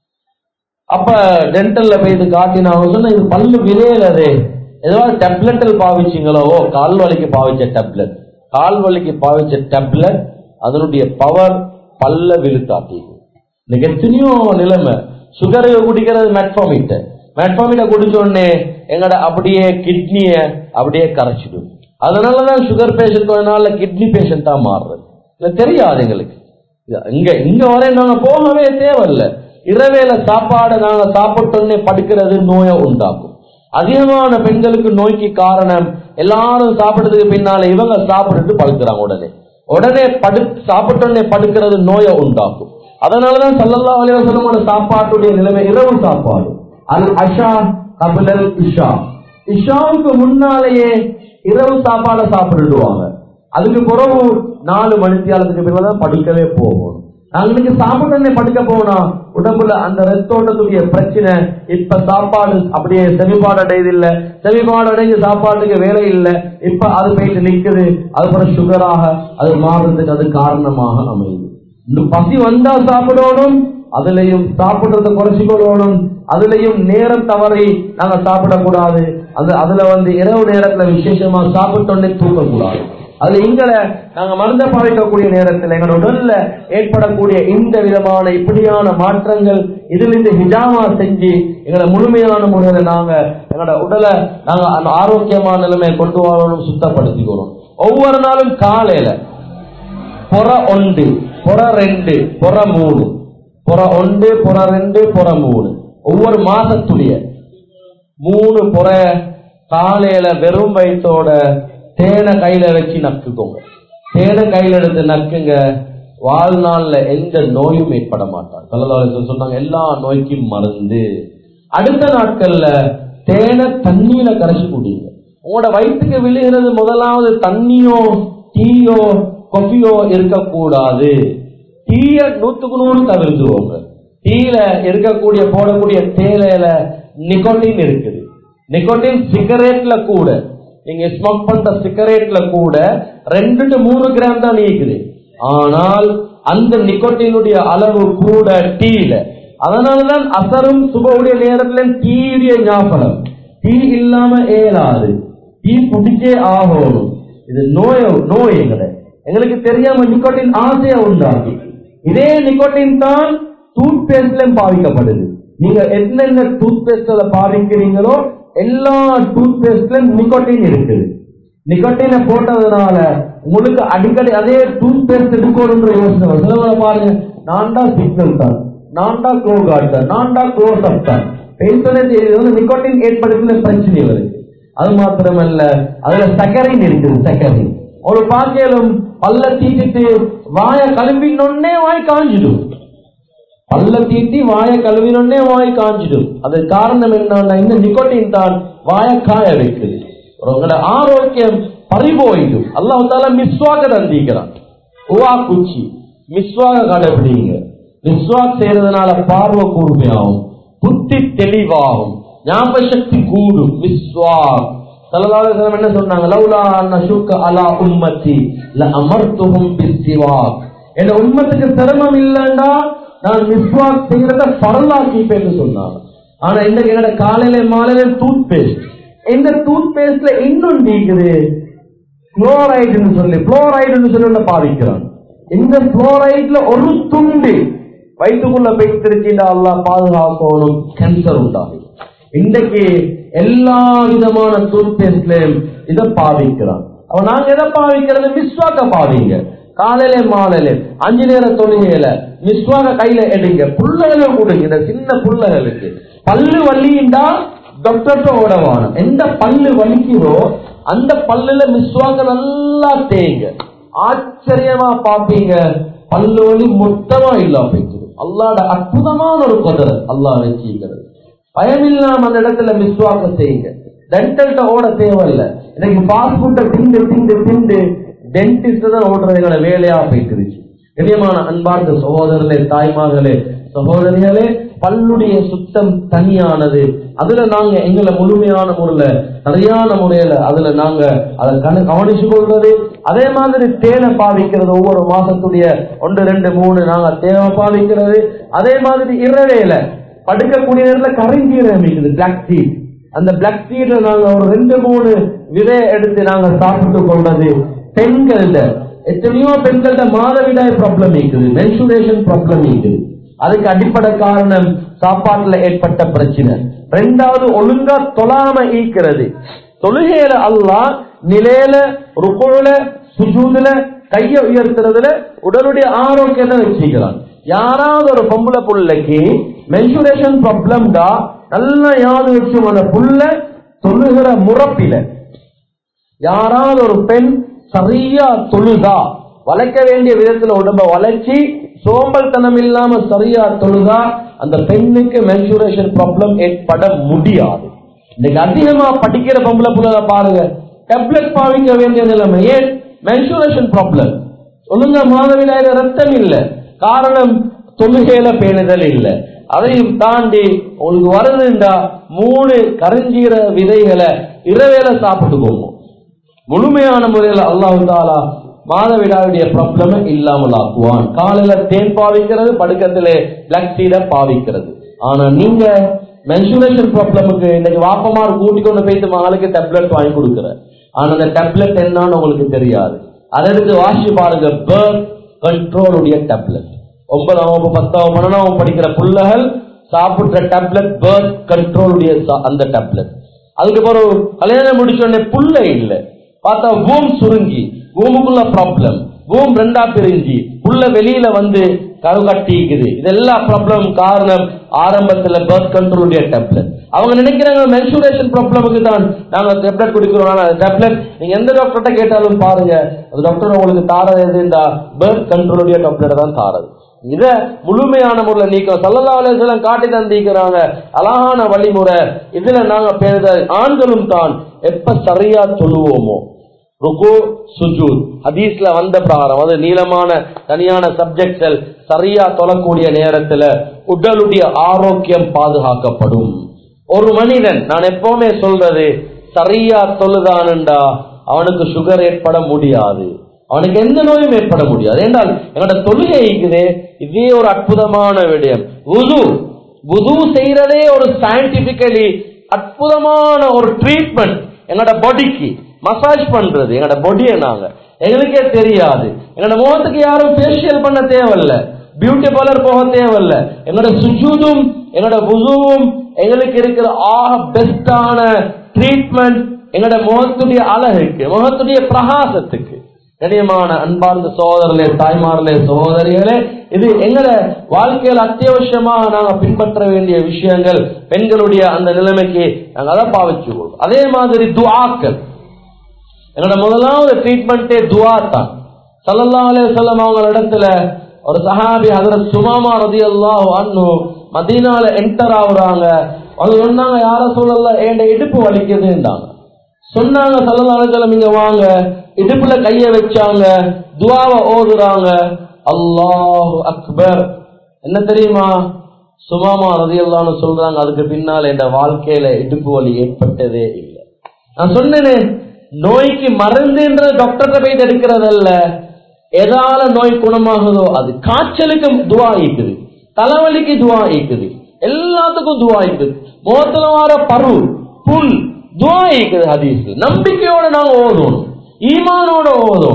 அப்ப டென்டல்ல போய் இது காட்டினா அவங்க சொன்ன இது பல்லு விளையலது ஏதாவது டேப்லெட்டில் பாவிச்சிங்களோ ஓ கால் வலிக்கு பாவிச்ச டேப்லெட் கால் வலிக்கு பாவிச்ச டேப்லெட் அதனுடைய பவர் பல்ல விழுத்தாட்டிது இன்னைக்கு எத்தனையோ நிலைமை சுகர் குடிக்கிறது மெட்ஃபாமிட்ட மெட்ஃபாமிட்ட குடிச்ச உடனே எங்கட அப்படியே கிட்னிய அப்படியே கரைச்சிடும் அதனாலதான் சுகர் பேஷண்ட் கொஞ்ச நாள்ல கிட்னி பேஷண்டா மாறுறது இது தெரியாது எங்களுக்கு இது இங்க இங்க வரை நாங்க போகவே தேவையில்ல இரவேல சாப்பாடு நாங்க சாப்பிட்டோன்னே படுக்கிறது நோயை உண்டாக்கும் அதிகமான பெண்களுக்கு நோய்க்கு காரணம் எல்லாரும் சாப்பிட்டதுக்கு பின்னால இவங்க சாப்பிட்டுட்டு படுக்கிறாங்க உடனே உடனே படு சாப்பிட்டோன்னே படுக்கிறது நோயை உண்டாக்கும் அதனாலதான் சல்லல்லா அலிவசனமான சாப்பாட்டுடைய நிலைமை இரவு சாப்பாடு அல் அஷா கபிலல் இஷா இஷாவுக்கு முன்னாலேயே இரவு சாப்பாடை சாப்பிட்டுடுவாங்க அதுக்கு பிறகு நாலு மணித்தியாலத்துக்கு பிறகுதான் படுக்கவே போகும் நாங்க இன்னைக்கு சாப்பிட்டோன்னே படுக்க போனா உடம்புல அந்த ரத்தோட்டத்துடைய பிரச்சனை இப்ப சாப்பாடு அப்படியே செவிப்பாடு அடையுது இல்ல செவிப்பாடு அடைஞ்சு சாப்பாட்டுக்கு வேலை இல்ல இப்ப அது போயிட்டு நிக்குது அது பிறகு சுகராக அது மாறுறதுக்கு அது காரணமாக அமையுது இன்னும் பசி வந்தா சாப்பிடணும் அதுலயும் சாப்பிடுறத குறைச்சிக்கொள்ளணும் அதுலயும் நேரம் தவறி நாங்க சாப்பிடக்கூடாது அது அதுல வந்து இரவு நேரத்துல விசேஷமா சாப்பிட்டோன்னே தூங்கக்கூடாது அது எங்களை நாங்க மருந்த பாவிக்கக்கூடிய நேரத்தில் எங்களோட உடல்ல ஏற்படக்கூடிய இந்த விதமான இப்படியான மாற்றங்கள் இதில் இந்த ஹிஜாமா செஞ்சு எங்களை முழுமையான முறையில நாங்க எங்களோட உடலை நாங்க அந்த ஆரோக்கியமான நிலைமையை கொண்டு வரணும் சுத்தப்படுத்திக்கிறோம் ஒவ்வொரு நாளும் காலையில புற ஒன்று புற ரெண்டு புற மூணு புற ஒன்று புற ரெண்டு புற மூணு ஒவ்வொரு மாசத்துடைய மூணு புற காலையில வெறும் வயிற்றோட தேனை கையில வச்சு நக்குக்கோங்க தேனை கையில எடுத்து நக்குங்க வாழ்நாள்ல எந்த நோயும் ஏற்பட மாட்டாங்க கல்லதாலயத்தில் சொன்னாங்க எல்லா நோய்க்கும் மருந்து அடுத்த நாட்கள்ல தேனை தண்ணியில கரைச்சு குடிங்க உங்களோட வயிற்றுக்கு விழுகிறது முதலாவது தண்ணியோ டீயோ கொஃபியோ இருக்கக்கூடாது டீய நூத்துக்கு நூறு தவிர்த்துவோங்க டீல இருக்கக்கூடிய போடக்கூடிய தேயிலையில நிக்கோட்டின் இருக்குது நிக்கோட்டின் சிகரெட்ல கூட நீங்க ஸ்மோக் பண்ற சிகரெட்ல கூட ரெண்டு to மூணு கிராம் தான் இருக்குது ஆனால் அந்த நிக்கோட்டினுடைய அளவு கூட டீல அதனாலதான் அசரும் சுபவுடைய நேரத்துல டீயுடைய ஞாபகம் டீ இல்லாம ஏலாது டீ குடிச்சே ஆகணும் இது நோய் நோய் எங்களை எங்களுக்கு தெரியாம நிக்கோட்டின் ஆசையா உண்டாகி இதே நிக்கோட்டின் தான் டூத் பேஸ்ட்லயும் பாவிக்கப்படுது நீங்க என்னென்ன டூத் பேஸ்ட்ல பாவிக்கிறீங்களோ எல்லா டூத் பேஸ்ட்லயும் நிக்கோட்டின் இருக்குது நிக்கோட்டினை போட்டதுனால உங்களுக்கு அடிக்கடி அதே டூத் பேஸ்ட் எடுக்கணும்ன்ற யோசனை வரும். சிலவங்க பாருங்க நான் தான் சிக்னல் தான் நான் தான் க்ளோ கார்டு தான் நான் தான் க்ளோஸ் அப் தான் பேசுனே தெரியுது வந்து நிக்கோட்டின் ஏற்படுத்தின பிரச்சனை வருது அது மாத்திரமல்ல அதுல சக்கரின் இருக்குது சக்கரின் ஒரு பாக்கியலும் பல்ல தீட்டிட்டு வாய கழுவினொன்னே வாய் காஞ்சிடும் பல்ல தீட்டி வாய கழுவினொன்னே வாய் காஞ்சிடும் அது காரணம் என்னன்னா இந்த நிக்கோட்டின் தான் வாய காய வைக்குது உங்களோட ஆரோக்கியம் பறிபோயிடும் அல்லாஹ் தால மிஸ்வாக தந்திக்கிறான் உவா குச்சி மிஸ்வாக கடைபிடிங்க மிஸ்வாக் செய்யறதுனால பார்வை கூர்மையாகும் புத்தி தெளிவாகும் ஞாபக சக்தி கூடும் மிஸ்வாக் சல்லல்லாஹு என்ன சொன்னாங்க லவுலா நஷுக்க அலா உம்மத்தி ல அமர்த்துஹும் பிஸ்ஸிவாக் என் உம்மத்துக்கு சிரமம் இல்லைண்டா நான் மிஸ்வாக் செய்யறத பரலாக்கிப்பேன்னு சொன்னாங்க ஆனா இந்த என்னோட காலையில மாலையில டூத் பேஸ்ட் இந்த டூத் பேஸ்ட்ல இன்னும் நீக்குது குளோரைடுன்னு சொல்லி குளோரைடுன்னு சொல்லி ஒண்ணு பாவிக்கிறான் இந்த புளோரைட்ல ஒரு துண்டு வயிற்றுக்குள்ள போய்த்திருச்சுன்னா அல்லாஹ் பாதுகாக்கணும் கேன்சர் உண்டாகும் இன்றைக்கு எல்லா விதமான டூத் பேஸ்ட்லயும் இதை பாவிக்கிறான் அப்ப நாங்க எதை பாவிக்கிறது மிஸ்வாக்க பாவிங்க காலையில மாலையில அஞ்சு நேர தொழுகையில மிஸ்வாக கையில எடுங்க புள்ளகளும் கொடுங்க இந்த சின்ன புள்ளகளுக்கு பல்லு வலிண்டா டாக்டர்கிட்ட ஓடவான எந்த பல்லு வலிக்குதோ அந்த பல்லுல மிஸ்வாக நல்லா தேங்க ஆச்சரியமா பாப்பீங்க பல்லு வலி மொத்தமா இல்லாம போயிடுது அல்லாட அற்புதமான ஒரு குதிரை அல்லாஹ் வச்சிருக்கிறது பயமில்லாம அந்த இடத்துல மிஸ்வாக்க செய்யுங்க டென்டல்ட்ட ஓட தேவையில்ல இன்னைக்கு பாஸ்போர்ட்டை திண்டு திண்டு திண்டு டென்டிஸ்ட் தான் ஓடுறதுங்கள வேலையா போயிட்டுருச்சு கண்ணியமான அன்பார்ந்த சகோதரர்களே தாய்மார்களே சகோதரிகளே பல்லுடைய சுத்தம் தனியானது அதுல நாங்க எங்களை முழுமையான முறையில சரியான முறையில அதுல நாங்க அதை கண கவனிச்சு கொள்வது அதே மாதிரி தேனை பாவிக்கிறது ஒவ்வொரு மாசத்துடைய ஒன்று ரெண்டு மூணு நாங்க தேவை பாவிக்கிறது அதே மாதிரி இரவேல படுக்கக்கூடிய நேரத்துல கரைஞ்சீரம் இருக்குது பிளாக் டீ அந்த பிளாக் டீல நாங்க ஒரு ரெண்டு மூணு விதை எடுத்து நாங்க சாப்பிட்டு கொண்டது பெண்கள்ட எத்தனையோ பெண்கள்ட மாதவிடாய் ப்ராப்ளம் இருக்குது மென்சுரேஷன் ப்ராப்ளம் இருக்குது அதுக்கு அடிப்படை காரணம் சாப்பாட்டுல ஏற்பட்ட பிரச்சனை ரெண்டாவது ஒழுங்கா தொழாம ஈக்கிறது தொழுகையில அல்லாஹ் நிலையில ருக்குல சுஜூதுல கைய உயர்த்துறதுல உடலுடைய ஆரோக்கியத்தை வச்சுக்கிறான் யாராவது ஒரு பொம்பளை புள்ளைக்கு மென்சுரேஷன் ப்ராப்ளம் தான் நல்லா யாது வச்சு அந்த புள்ள தொழுகிற முறப்பில யாராவது ஒரு பெண் சரியா தொழுதா வளைக்க வேண்டிய விதத்துல உடம்ப வளைச்சி சோம்பல்தனம் இல்லாம சரியா தொழுதா அந்த பெண்ணுக்கு மென்சுரேஷன் ப்ராப்ளம் ஏற்பட முடியாது இன்னைக்கு அதிகமா படிக்கிற பொம்பளை புள்ள பாருங்க டேப்லெட் பாவிக்க வேண்டிய நிலைமை ஏன் மென்சுரேஷன் ப்ராப்ளம் ஒழுங்க மாதவிடாயில ரத்தம் இல்ல காரணம் தொழுகையில பேணுதல் இல்ல அதையும் தாண்டி உங்களுக்கு வருதுண்டா மூணு கரைஞ்சீர விதைகளை இரவேல சாப்பிட்டுக்கோங்க முழுமையான முறையில் அல்லாஹு தாலா மாதவிடாவுடைய ப்ராப்ளம் இல்லாமல் ஆக்குவான் காலையில தேன் பாவிக்கிறது படுக்கத்திலே பிளாக் சீட பாவிக்கிறது ஆனா நீங்க மென்சுரேஷன் ப்ராப்ளமுக்கு இன்னைக்கு வாப்பமார் கூட்டி கொண்டு போயிட்டு மகளுக்கு டேப்லெட் வாங்கி கொடுக்குற ஆனா அந்த டேப்லெட் என்னன்னு உங்களுக்கு தெரியாது அதை எடுத்து வாசி பாருங்க பேர்த் கண்ட்ரோலுடைய டேப்லெட் ஒன்பதாம் வகுப்பு பத்தாம் பன்னெண்டாம் வகுப்பு படிக்கிற பிள்ளைகள் சாப்பிடுற டேப்லெட் பேர்த் கண்ட்ரோலுடைய அந்த டேப்லெட் அதுக்கு பிறகு கல்யாணம் முடிச்ச உடனே புள்ள இல்ல பார்த்தா பூம் சுருங்கி பூமுக்குள்ள ப்ராப்ளம் பூம் ரெண்டா பிரிஞ்சு புள்ள வெளியில வந்து கரு கட்டிக்குது இதெல்லாம் ப்ராப்ளம் காரணம் ஆரம்பத்துல பர்த் கண்ட்ரோலுடைய டேப்லெட் அவங்க நினைக்கிறாங்க மென்சுரேஷன் ப்ராப்ளமுக்கு தான் நாங்க டேப்லெட் குடிக்கிறோம் ஆனா டேப்லெட் நீங்க எந்த டாக்டர்கிட்ட கேட்டாலும் பாருங்க அந்த டாக்டர் உங்களுக்கு தாரது எதுண்டா பர்த் கண்ட்ரோலுடைய டேப்லெட் தான் தாரது இத முழுமையான முறையில் நீக்கம் சல்லல்லா அலையம் காட்டி தந்திக்கிறாங்க அழகான வழிமுறை இதுல நாங்க பேருத ஆண்களும் தான் எப்ப சரியா சொல்லுவோமோ ருக்கு சுஜூத் ஹதீஸ்ல வந்த பிரகாரம் அது நீளமான தனியான சப்ஜெக்ட்கள் சரியா தொழக்கூடிய நேரத்துல உடலுடைய ஆரோக்கியம் பாதுகாக்கப்படும் ஒரு மனிதன் நான் எப்பவுமே சொல்றது சரியா தொழுதானுண்டா அவனுக்கு சுகர் ஏற்பட முடியாது அவனுக்கு எந்த நோயும் ஏற்பட முடியாது என்றால் என்னோட தொழுகை இருக்குது இதே ஒரு அற்புதமான விடயம் உது உது செய்யறதே ஒரு சயின்டிபிக்கலி அற்புதமான ஒரு ட்ரீட்மெண்ட் எங்களோட பாடிக்கு மசாஜ் பண்றது எங்களோட பாடியை நாங்க எங்களுக்கே தெரியாது எங்களோட முகத்துக்கு யாரும் ஃபேஷியல் பண்ண தேவையில்ல பியூட்டி பார்லர் போக தேவையில்ல எங்களோட சுஜூதும் எங்களோட புதுவும் எங்களுக்கு இருக்கிற ஆக பெஸ்டான ட்ரீட்மெண்ட் எங்களோட முகத்துடைய அழகுக்கு முகத்துடைய பிரகாசத்துக்கு கனியமான அன்பார்ந்த சகோதரர்களே தாய்மார்களே சகோதரிகளே இது எங்கள வாழ்க்கையில் அத்தியாவசியமாக நாங்க பின்பற்ற வேண்டிய விஷயங்கள் பெண்களுடைய அந்த நிலைமைக்கு நாங்க அதை பாவிச்சுக்கொள்வோம் அதே மாதிரி துவாக்கள் என்னோட முதலாவது ட்ரீட்மெண்ட்டே துவா தான் சல்லல்லா அலே சொல்லம் அவங்க இடத்துல ஒரு சஹாபி ஹதரத் சுமாமா ரதி அல்லாஹ் அன்னு மதீனால என்டர் ஆகுறாங்க அவங்க சொன்னாங்க யார சொல்லல என் இடுப்பு வலிக்குதுன்றாங்க சொன்னாங்க சல்லல்லா அலே சொல்லம் இங்க வாங்க இடுப்புல கைய வச்சாங்க துவாவை ஓதுறாங்க அல்லாஹ் அக்பர் என்ன தெரியுமா சுமாமா ரதி அல்லான்னு சொல்றாங்க அதுக்கு பின்னால் என் வாழ்க்கையில இடுப்பு வலி ஏற்பட்டதே இல்லை நான் சொன்னேனே நோய்க்கு மருந்துன்ற டாக்டர்கிட்ட போய் எடுக்கிறதல்ல எதால நோய் குணமாகுதோ அது காய்ச்சலுக்கு துவா ஈக்குது தலைவலிக்கு துவா ஈக்குது எல்லாத்துக்கும் துவா ஈக்குது முகத்துல வர பரு புண் துவா ஈக்குது ஹதீஸ் நம்பிக்கையோட நாங்க ஓதணும் ஈமானோட ஓதணும்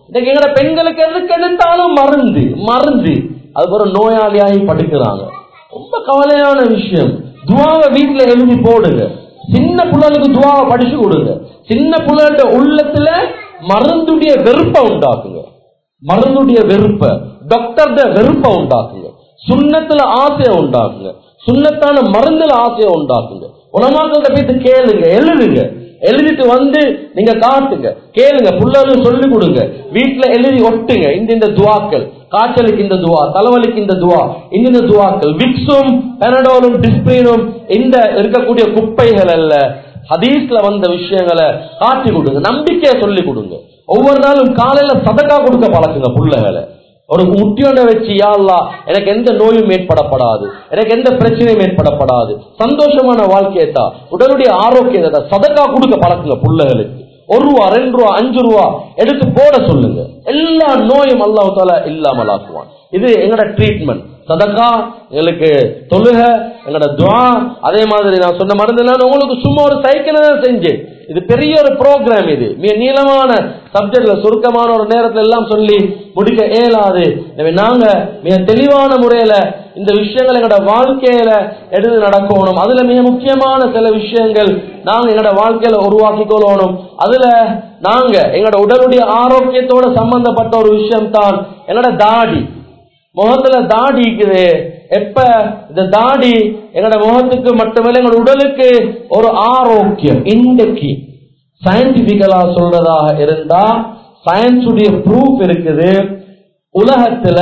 இன்னைக்கு எங்கட பெண்களுக்கு எதுக்கு எடுத்தாலும் மருந்து மருந்து அது ஒரு நோயாளியாகி படுக்கிறாங்க ரொம்ப கவலையான விஷயம் துவாவை வீட்டுல எழுதி போடுங்க சின்ன பிள்ளைகளுக்கு துவாவை படிச்சு கொடுங்க சின்ன பிள்ளைகளோட உள்ளத்துல மருந்துடைய வெறுப்பை உண்டாக்குங்க மருந்துடைய வெறுப்ப டாக்டர்ட வெறுப்பை உண்டாக்குங்க சுண்ணத்துல ஆசையை உண்டாக்குங்க சுண்ணத்தான மருந்துல ஆசையை உண்டாக்குங்க உலமாக்கள்கிட்ட போயிட்டு கேளுங்க எழுதுங்க எழுதிட்டு வந்து நீங்க காட்டுங்க கேளுங்க புள்ளலும் சொல்லி கொடுங்க வீட்டுல எழுதி ஒட்டுங்க இந்த இந்த துவாக்கள் காய்ச்சலுக்கு இந்த துவா தலைவலிக்கு இந்த துவா இந்த இந்த துவாக்கள் விக்ஸும் பெனடோலும் டிஸ்பிரினும் இந்த இருக்கக்கூடிய குப்பைகள் அல்ல ஹதீஸ்ல வந்த விஷயங்களை காட்டி கொடுங்க நம்பிக்கையை சொல்லி கொடுங்க ஒவ்வொரு நாளும் காலையில சதக்கா கொடுக்க பழக்குங்க புள்ளைகளை ஒரு முட்டியோட வச்சு யா அல்லாஹ் எனக்கு எந்த நோயும் ஏற்படப்படாது எனக்கு எந்த பிரச்சனையும் ஏற்படப்படாது சந்தோஷமான வாழ்க்கையை தான் உடலுடைய ஆரோக்கியத்தை தான் சதக்கா கொடுக்க பழக்குங்க புள்ளைகளுக்கு ஒரு ரூபா ரெண்டு ரூபா அஞ்சு ரூபா எடுத்து போட சொல்லுங்க எல்லா நோயும் அல்லாஹ் தால இல்லாமல் ஆக்குவான் இது எங்கட ட்ரீட்மெண்ட் சதக்கா எங்களுக்கு தொழுக எங்கட துவா அதே மாதிரி நான் சொன்ன மருந்து நான் உங்களுக்கு சும்மா ஒரு சைக்கிள் தான் செஞ்சேன் இது பெரிய ஒரு ப்ரோக்ராம் இது மிக நீளமான சப்ஜெக்ட்ல சுருக்கமான ஒரு நேரத்துல எல்லாம் சொல்லி முடிக்க இயலாது எனவே நாங்க மிக தெளிவான முறையில இந்த விஷயங்கள் எங்களோட வாழ்க்கையில எடுத்து நடக்கணும் அதுல மிக முக்கியமான சில விஷயங்கள் நாங்க எங்களோட வாழ்க்கையில உருவாக்கி கொள்ளணும் அதுல நாங்க எங்களோட உடலுடைய ஆரோக்கியத்தோட சம்பந்தப்பட்ட ஒரு விஷயம் தான் எங்களோட தாடி முகத்துல தாடி இருக்குது எப்ப இந்த தாடி எங்களோட முகத்துக்கு மட்டுமல்ல எங்களோட உடலுக்கு ஒரு ஆரோக்கியம் இன்றைக்கு சயின்டிபிக்கலா சொல்றதாக இருந்தா சயின்ஸுடைய ப்ரூஃப் இருக்குது உலகத்துல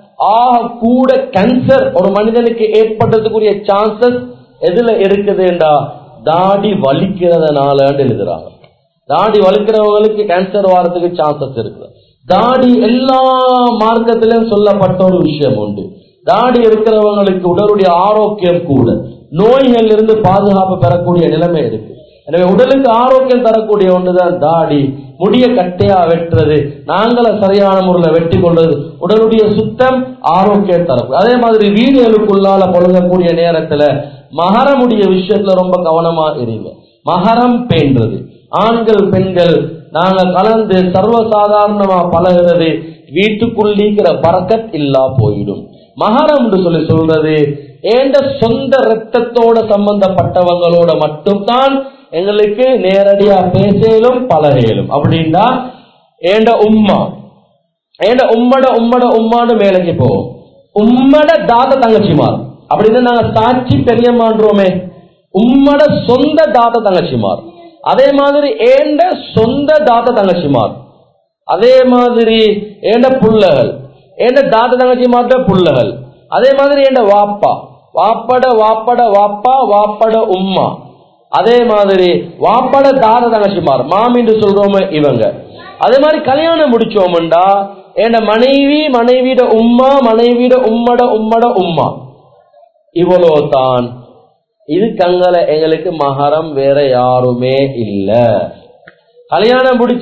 ஆக கூட கேன்சர் ஒரு மனிதனுக்கு ஏற்பட்டதுக்குரிய சான்சஸ் எதுல இருக்குதுண்டா தாடி வலிக்கிறதுனால எழுதுறாங்க தாடி வலிக்கிறவங்களுக்கு கேன்சர் வாரத்துக்கு சான்சஸ் இருக்கு தாடி எல்லா மார்க்கத்திலும் சொல்லப்பட்ட ஒரு விஷயம் உண்டு தாடி இருக்கிறவங்களுக்கு உடலுடைய ஆரோக்கியம் கூட நோய்கள் இருந்து பாதுகாப்பு பெறக்கூடிய நிலைமை இருக்கு எனவே உடலுக்கு ஆரோக்கியம் தரக்கூடிய ஒன்றுதான் தாடி முடிய கட்டையா வெட்டுறது நாங்கள சரியான முறையில் வெட்டி கொள்வது உடலுடைய சுத்தம் ஆரோக்கியம் தரக்கூடிய அதே மாதிரி வீடுகளுக்குள்ளால பொழுங்கக்கூடிய நேரத்துல மகரமுடைய விஷயத்துல ரொம்ப கவனமா இருங்க மகரம் பேன்றது ஆண்கள் பெண்கள் நாங்க கலந்து சர்வசாதாரணமா பழகிறது வீட்டுக்குள் நீக்கிற பறக்கத் இல்லா போயிடும் மகரம் என்று சொல்லி சொல்றது ஏண்ட சொந்த ரத்தத்தோட சம்பந்தப்பட்டவங்களோட மட்டும்தான் எங்களுக்கு நேரடியா பேசலும் பழகையிலும் அப்படின்னா ஏண்ட உம்மா ஏண்ட உம்மட உம்மட உம்மான்னு மேலைக்கு போவோம் உம்மட தாத்த தங்கச்சிமார் அப்படின்னு நாங்க சாட்சி பெரியம்மான்றோமே உம்மட சொந்த தாத்த தங்கச்சிமார் அதே மாதிரி ஏண்ட சொந்த தாத்த தங்கச்சிமார் அதே மாதிரி ஏண்ட புள்ளகள் ஏண்ட தாத்த தங்கச்சிமார்ட புள்ளகள் அதே மாதிரி ஏண்ட வாப்பா வாப்பட வாப்பட வாப்பா வாப்பட உம்மா அதே மாதிரி வாப்பட தாத தங்கச்சிமார் மாமின்னு சொல்றோமே இவங்க அதே மாதிரி கல்யாணம் முடிச்சோம்டா ஏண்ட மனைவி மனைவிட உம்மா மனைவிட உம்மட உம்மட உம்மா இவ்வளோ தான் இதுக்கங்கள எங்களுக்கு மகரம் வேற யாருமே இல்ல கல்யாணம் முடிச்ச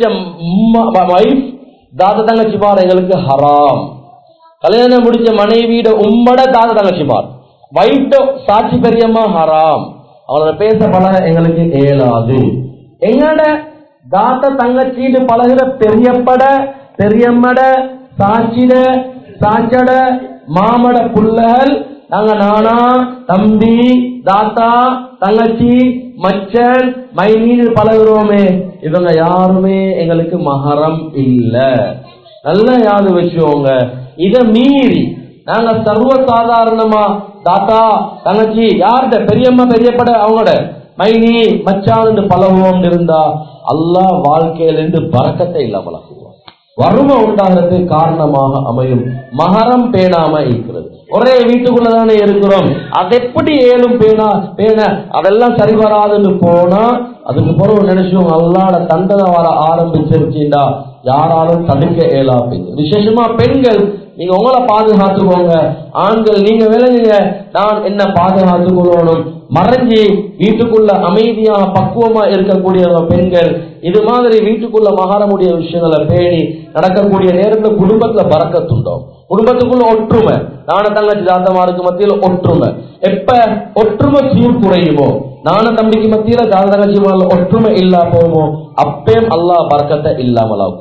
வைஃப் தாத தங்கச்சிமார் எங்களுக்கு ஹராம் கல்யாணம் முடிச்ச மனைவியோட உம்மட தாத தங்கச்சிமார் வைஃப்ட சாட்சி பெரியம்மா ஹராம் அவங்களோட பேச பழக எங்களுக்கு இயலாது எங்கட தாத்த தங்கச்சின்னு பழகுற பெரியப்பட பெரியம்மட சாட்சிட சாச்சட மாமட புள்ளகள் நாங்க நானா தம்பி தாத்தா தங்கச்சி மச்சன் மைனீன்னு பழகுறோமே இவங்க யாருமே எங்களுக்கு மகரம் இல்ல நல்லா யாது வச்சுக்கோங்க இத மீறி நாங்க சர்வ சாதாரணமா தாத்தா தங்கச்சி யார்கிட்ட பெரியம்மா பெரியப்பட அவங்களோட மைனி மச்சான் பழகுவோம் இருந்தா அல்லாஹ் வாழ்க்கையிலிருந்து பறக்கத்தை இல்லாமல் ஆக்குவான் வறுமை உண்டாகிறதுக்கு காரணமாக அமையும் மகரம் பேணாம இருக்கிறது ஒரே வீட்டுக்குள்ளதானே இருக்கிறோம் அது எப்படி ஏழும் பேணா பேண அதெல்லாம் சரி வராதுன்னு போனா அதுக்கு பிறகு நினைச்சோம் அல்லாட தண்டனை வர ஆரம்பிச்சிருச்சுண்டா யாராலும் தடுக்க இயலா பெண்கள் விசேஷமா பெண்கள் நீங்க உங்களை பாதுகாத்துக்கோங்க ஆண்கள் நீங்க விளங்குங்க நான் என்ன பாதுகாத்துக் கொள்ளணும் மறைஞ்சி வீட்டுக்குள்ள அமைதியாக பக்குவமா இருக்கக்கூடிய பெண்கள் இது மாதிரி வீட்டுக்குள்ள மகாரமுடைய விஷயங்களை பேணி நடக்கக்கூடிய நேரத்துல குடும்பத்துல பறக்கத்துண்டோம் குடும்பத்துக்குள்ள ஒற்றுமை நான தங்கச்சி தாத்தமாருக்கு மத்தியில ஒற்றுமை எப்ப ஒற்றுமை சீர் குறையுமோ நான தம்பிக்கு மத்தியில தாத்த தங்கச்சி ஒற்றுமை இல்லா போகுமோ அப்பயும் அல்லாஹ் பறக்கத்தை இல்லாமல் ஆக்குவான்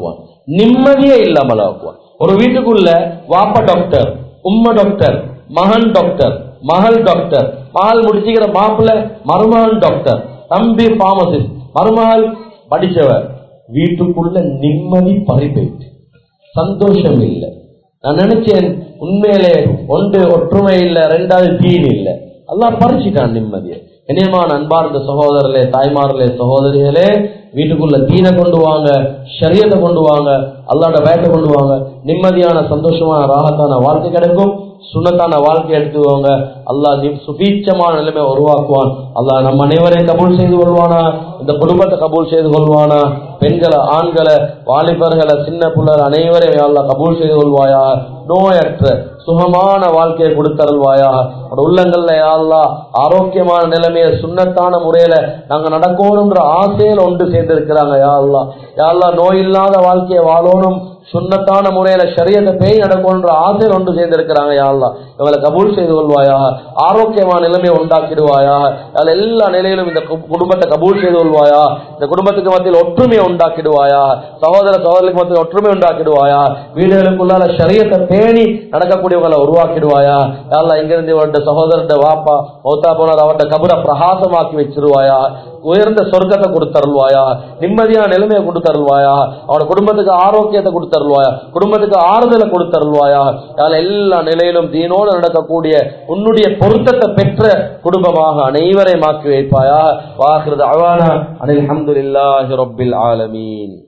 நிம்மதியே இல்லாமல் ஆக்குவான் ஒரு வீட்டுக்குள்ள வாப்ப டாக்டர் உம்ம டாக்டர் மகன் டாக்டர் மகள் டாக்டர் மகள் முடிச்சுக்கிற மாப்பிள்ள மருமகன் டாக்டர் தம்பி பாமசிஸ்ட் மருமகள் படிச்சவர் வீட்டுக்குள்ள நிம்மதி பறி போயிட்டு சந்தோஷம் இல்லை நான் நினைச்சேன் உண்மையிலே ஒன்று ஒற்றுமை இல்ல ரெண்டாவது தீன் இல்ல எல்லாம் பறிச்சிட்டான் நிம்மதியை இனியமான அன்பார்ந்த சகோதரர்களே தாய்மார்களே சகோதரிகளே வீட்டுக்குள்ள தீனை கொண்டு வாங்க ஷரியத்தை கொண்டு வாங்க அல்லாட வேட்டை கொண்டு வாங்க நிம்மதியான சந்தோஷமான ராகத்தான வாழ்க்கை கிடைக்கும் சுண்ணத்தான வாழ்க்கை எடுத்துவாங்க அல்லாஹ் நி- சுபீட்சமான நிலைமை உருவாக்குவான் அல்லாஹ் நம்ம அனைவரையும் கபூல் செய்து கொள்வானா இந்த குடும்பத்தை கபூல் செய்து கொள்வானா பெண்களை ஆண்களை வாலிபர்களை சின்ன பிள்ளை அனைவரையும் யா அல்லாஹ் கபூல் செய்து கொள்வாயா நோயற்ற சுகமான வாழ்க்கையை கொடுத்தருள்வாயா உன்னோட உள்ளங்கள்ல யா அல்லாஹ் ஆரோக்கியமான நிலைமையை சுண்ணத்தான முறையில நாங்க நடக்கணும்ன்ற ஆசையில ஒன்று சேர்ந்திருக்கிறாங்க யா அல்லாஹ் யா அல்லாஹ் நோய் இல்லாத வாழ்க்கையை வாழணும் சுண்ணத்தான முறையில ஷரியத்தை பேய் நடக்கும்ன்ற ஆசையில் ஒன்று சேர்ந்திருக்கிறாங்க யா அல்லாஹ் இவங்களை கபூல் செய்து கொள்வாயா ஆரோக்கியமான நிலைமையை உண்டாக்கிடுவாயா அதில் எல்லா நிலையிலும் இந்த கு- குடும்பத்தை கபூல் செய்து கொள்வாயா இந்த குடும்பத்துக்கு மத்தியில் ஒற்றுமையை உண்டாக்கிடுவாயா சகோதர சகோதரிக்கு மத்தியில் ஒற்றுமை உண்டாக்கிடுவாயா வீடுகளுக்குள்ளால ஷரியத்தை பேணி நடக்கக்கூடியவங்களை உருவாக்கிடுவாயா யா அல்லாஹ் இங்கிருந்து இவருடைய சகோதரருடைய வாப்பா மௌத்தா போனார் அவருடைய கபரை பிரகாசமாக்கி வச்சிருவாயா உயர்ந்த சொர்க்கத்தை கொடுத்தருள்வாயா நிம்மதியான நிலைமையை கொடுத்தருள்வாயா அவனோட குடும்பத்துக்கு ஆரோக்கியத்தை கொடுத்தருள்வாயா குடும்பத்துக்கு ஆறுதலை கொடுத்தருள்வாயா அதில் எல்லா நிலையிலும் தீனோடு நடக்கக்கூடிய உன்னுடைய பொருத்தத்தை பெற்ற குடும்பமாக அனைவரையும் ஆக்கி வைப்பாயா வாக்குறது அவானா அனில் அஹமதுல்லாஹி ரப்பில் ஆலமீன்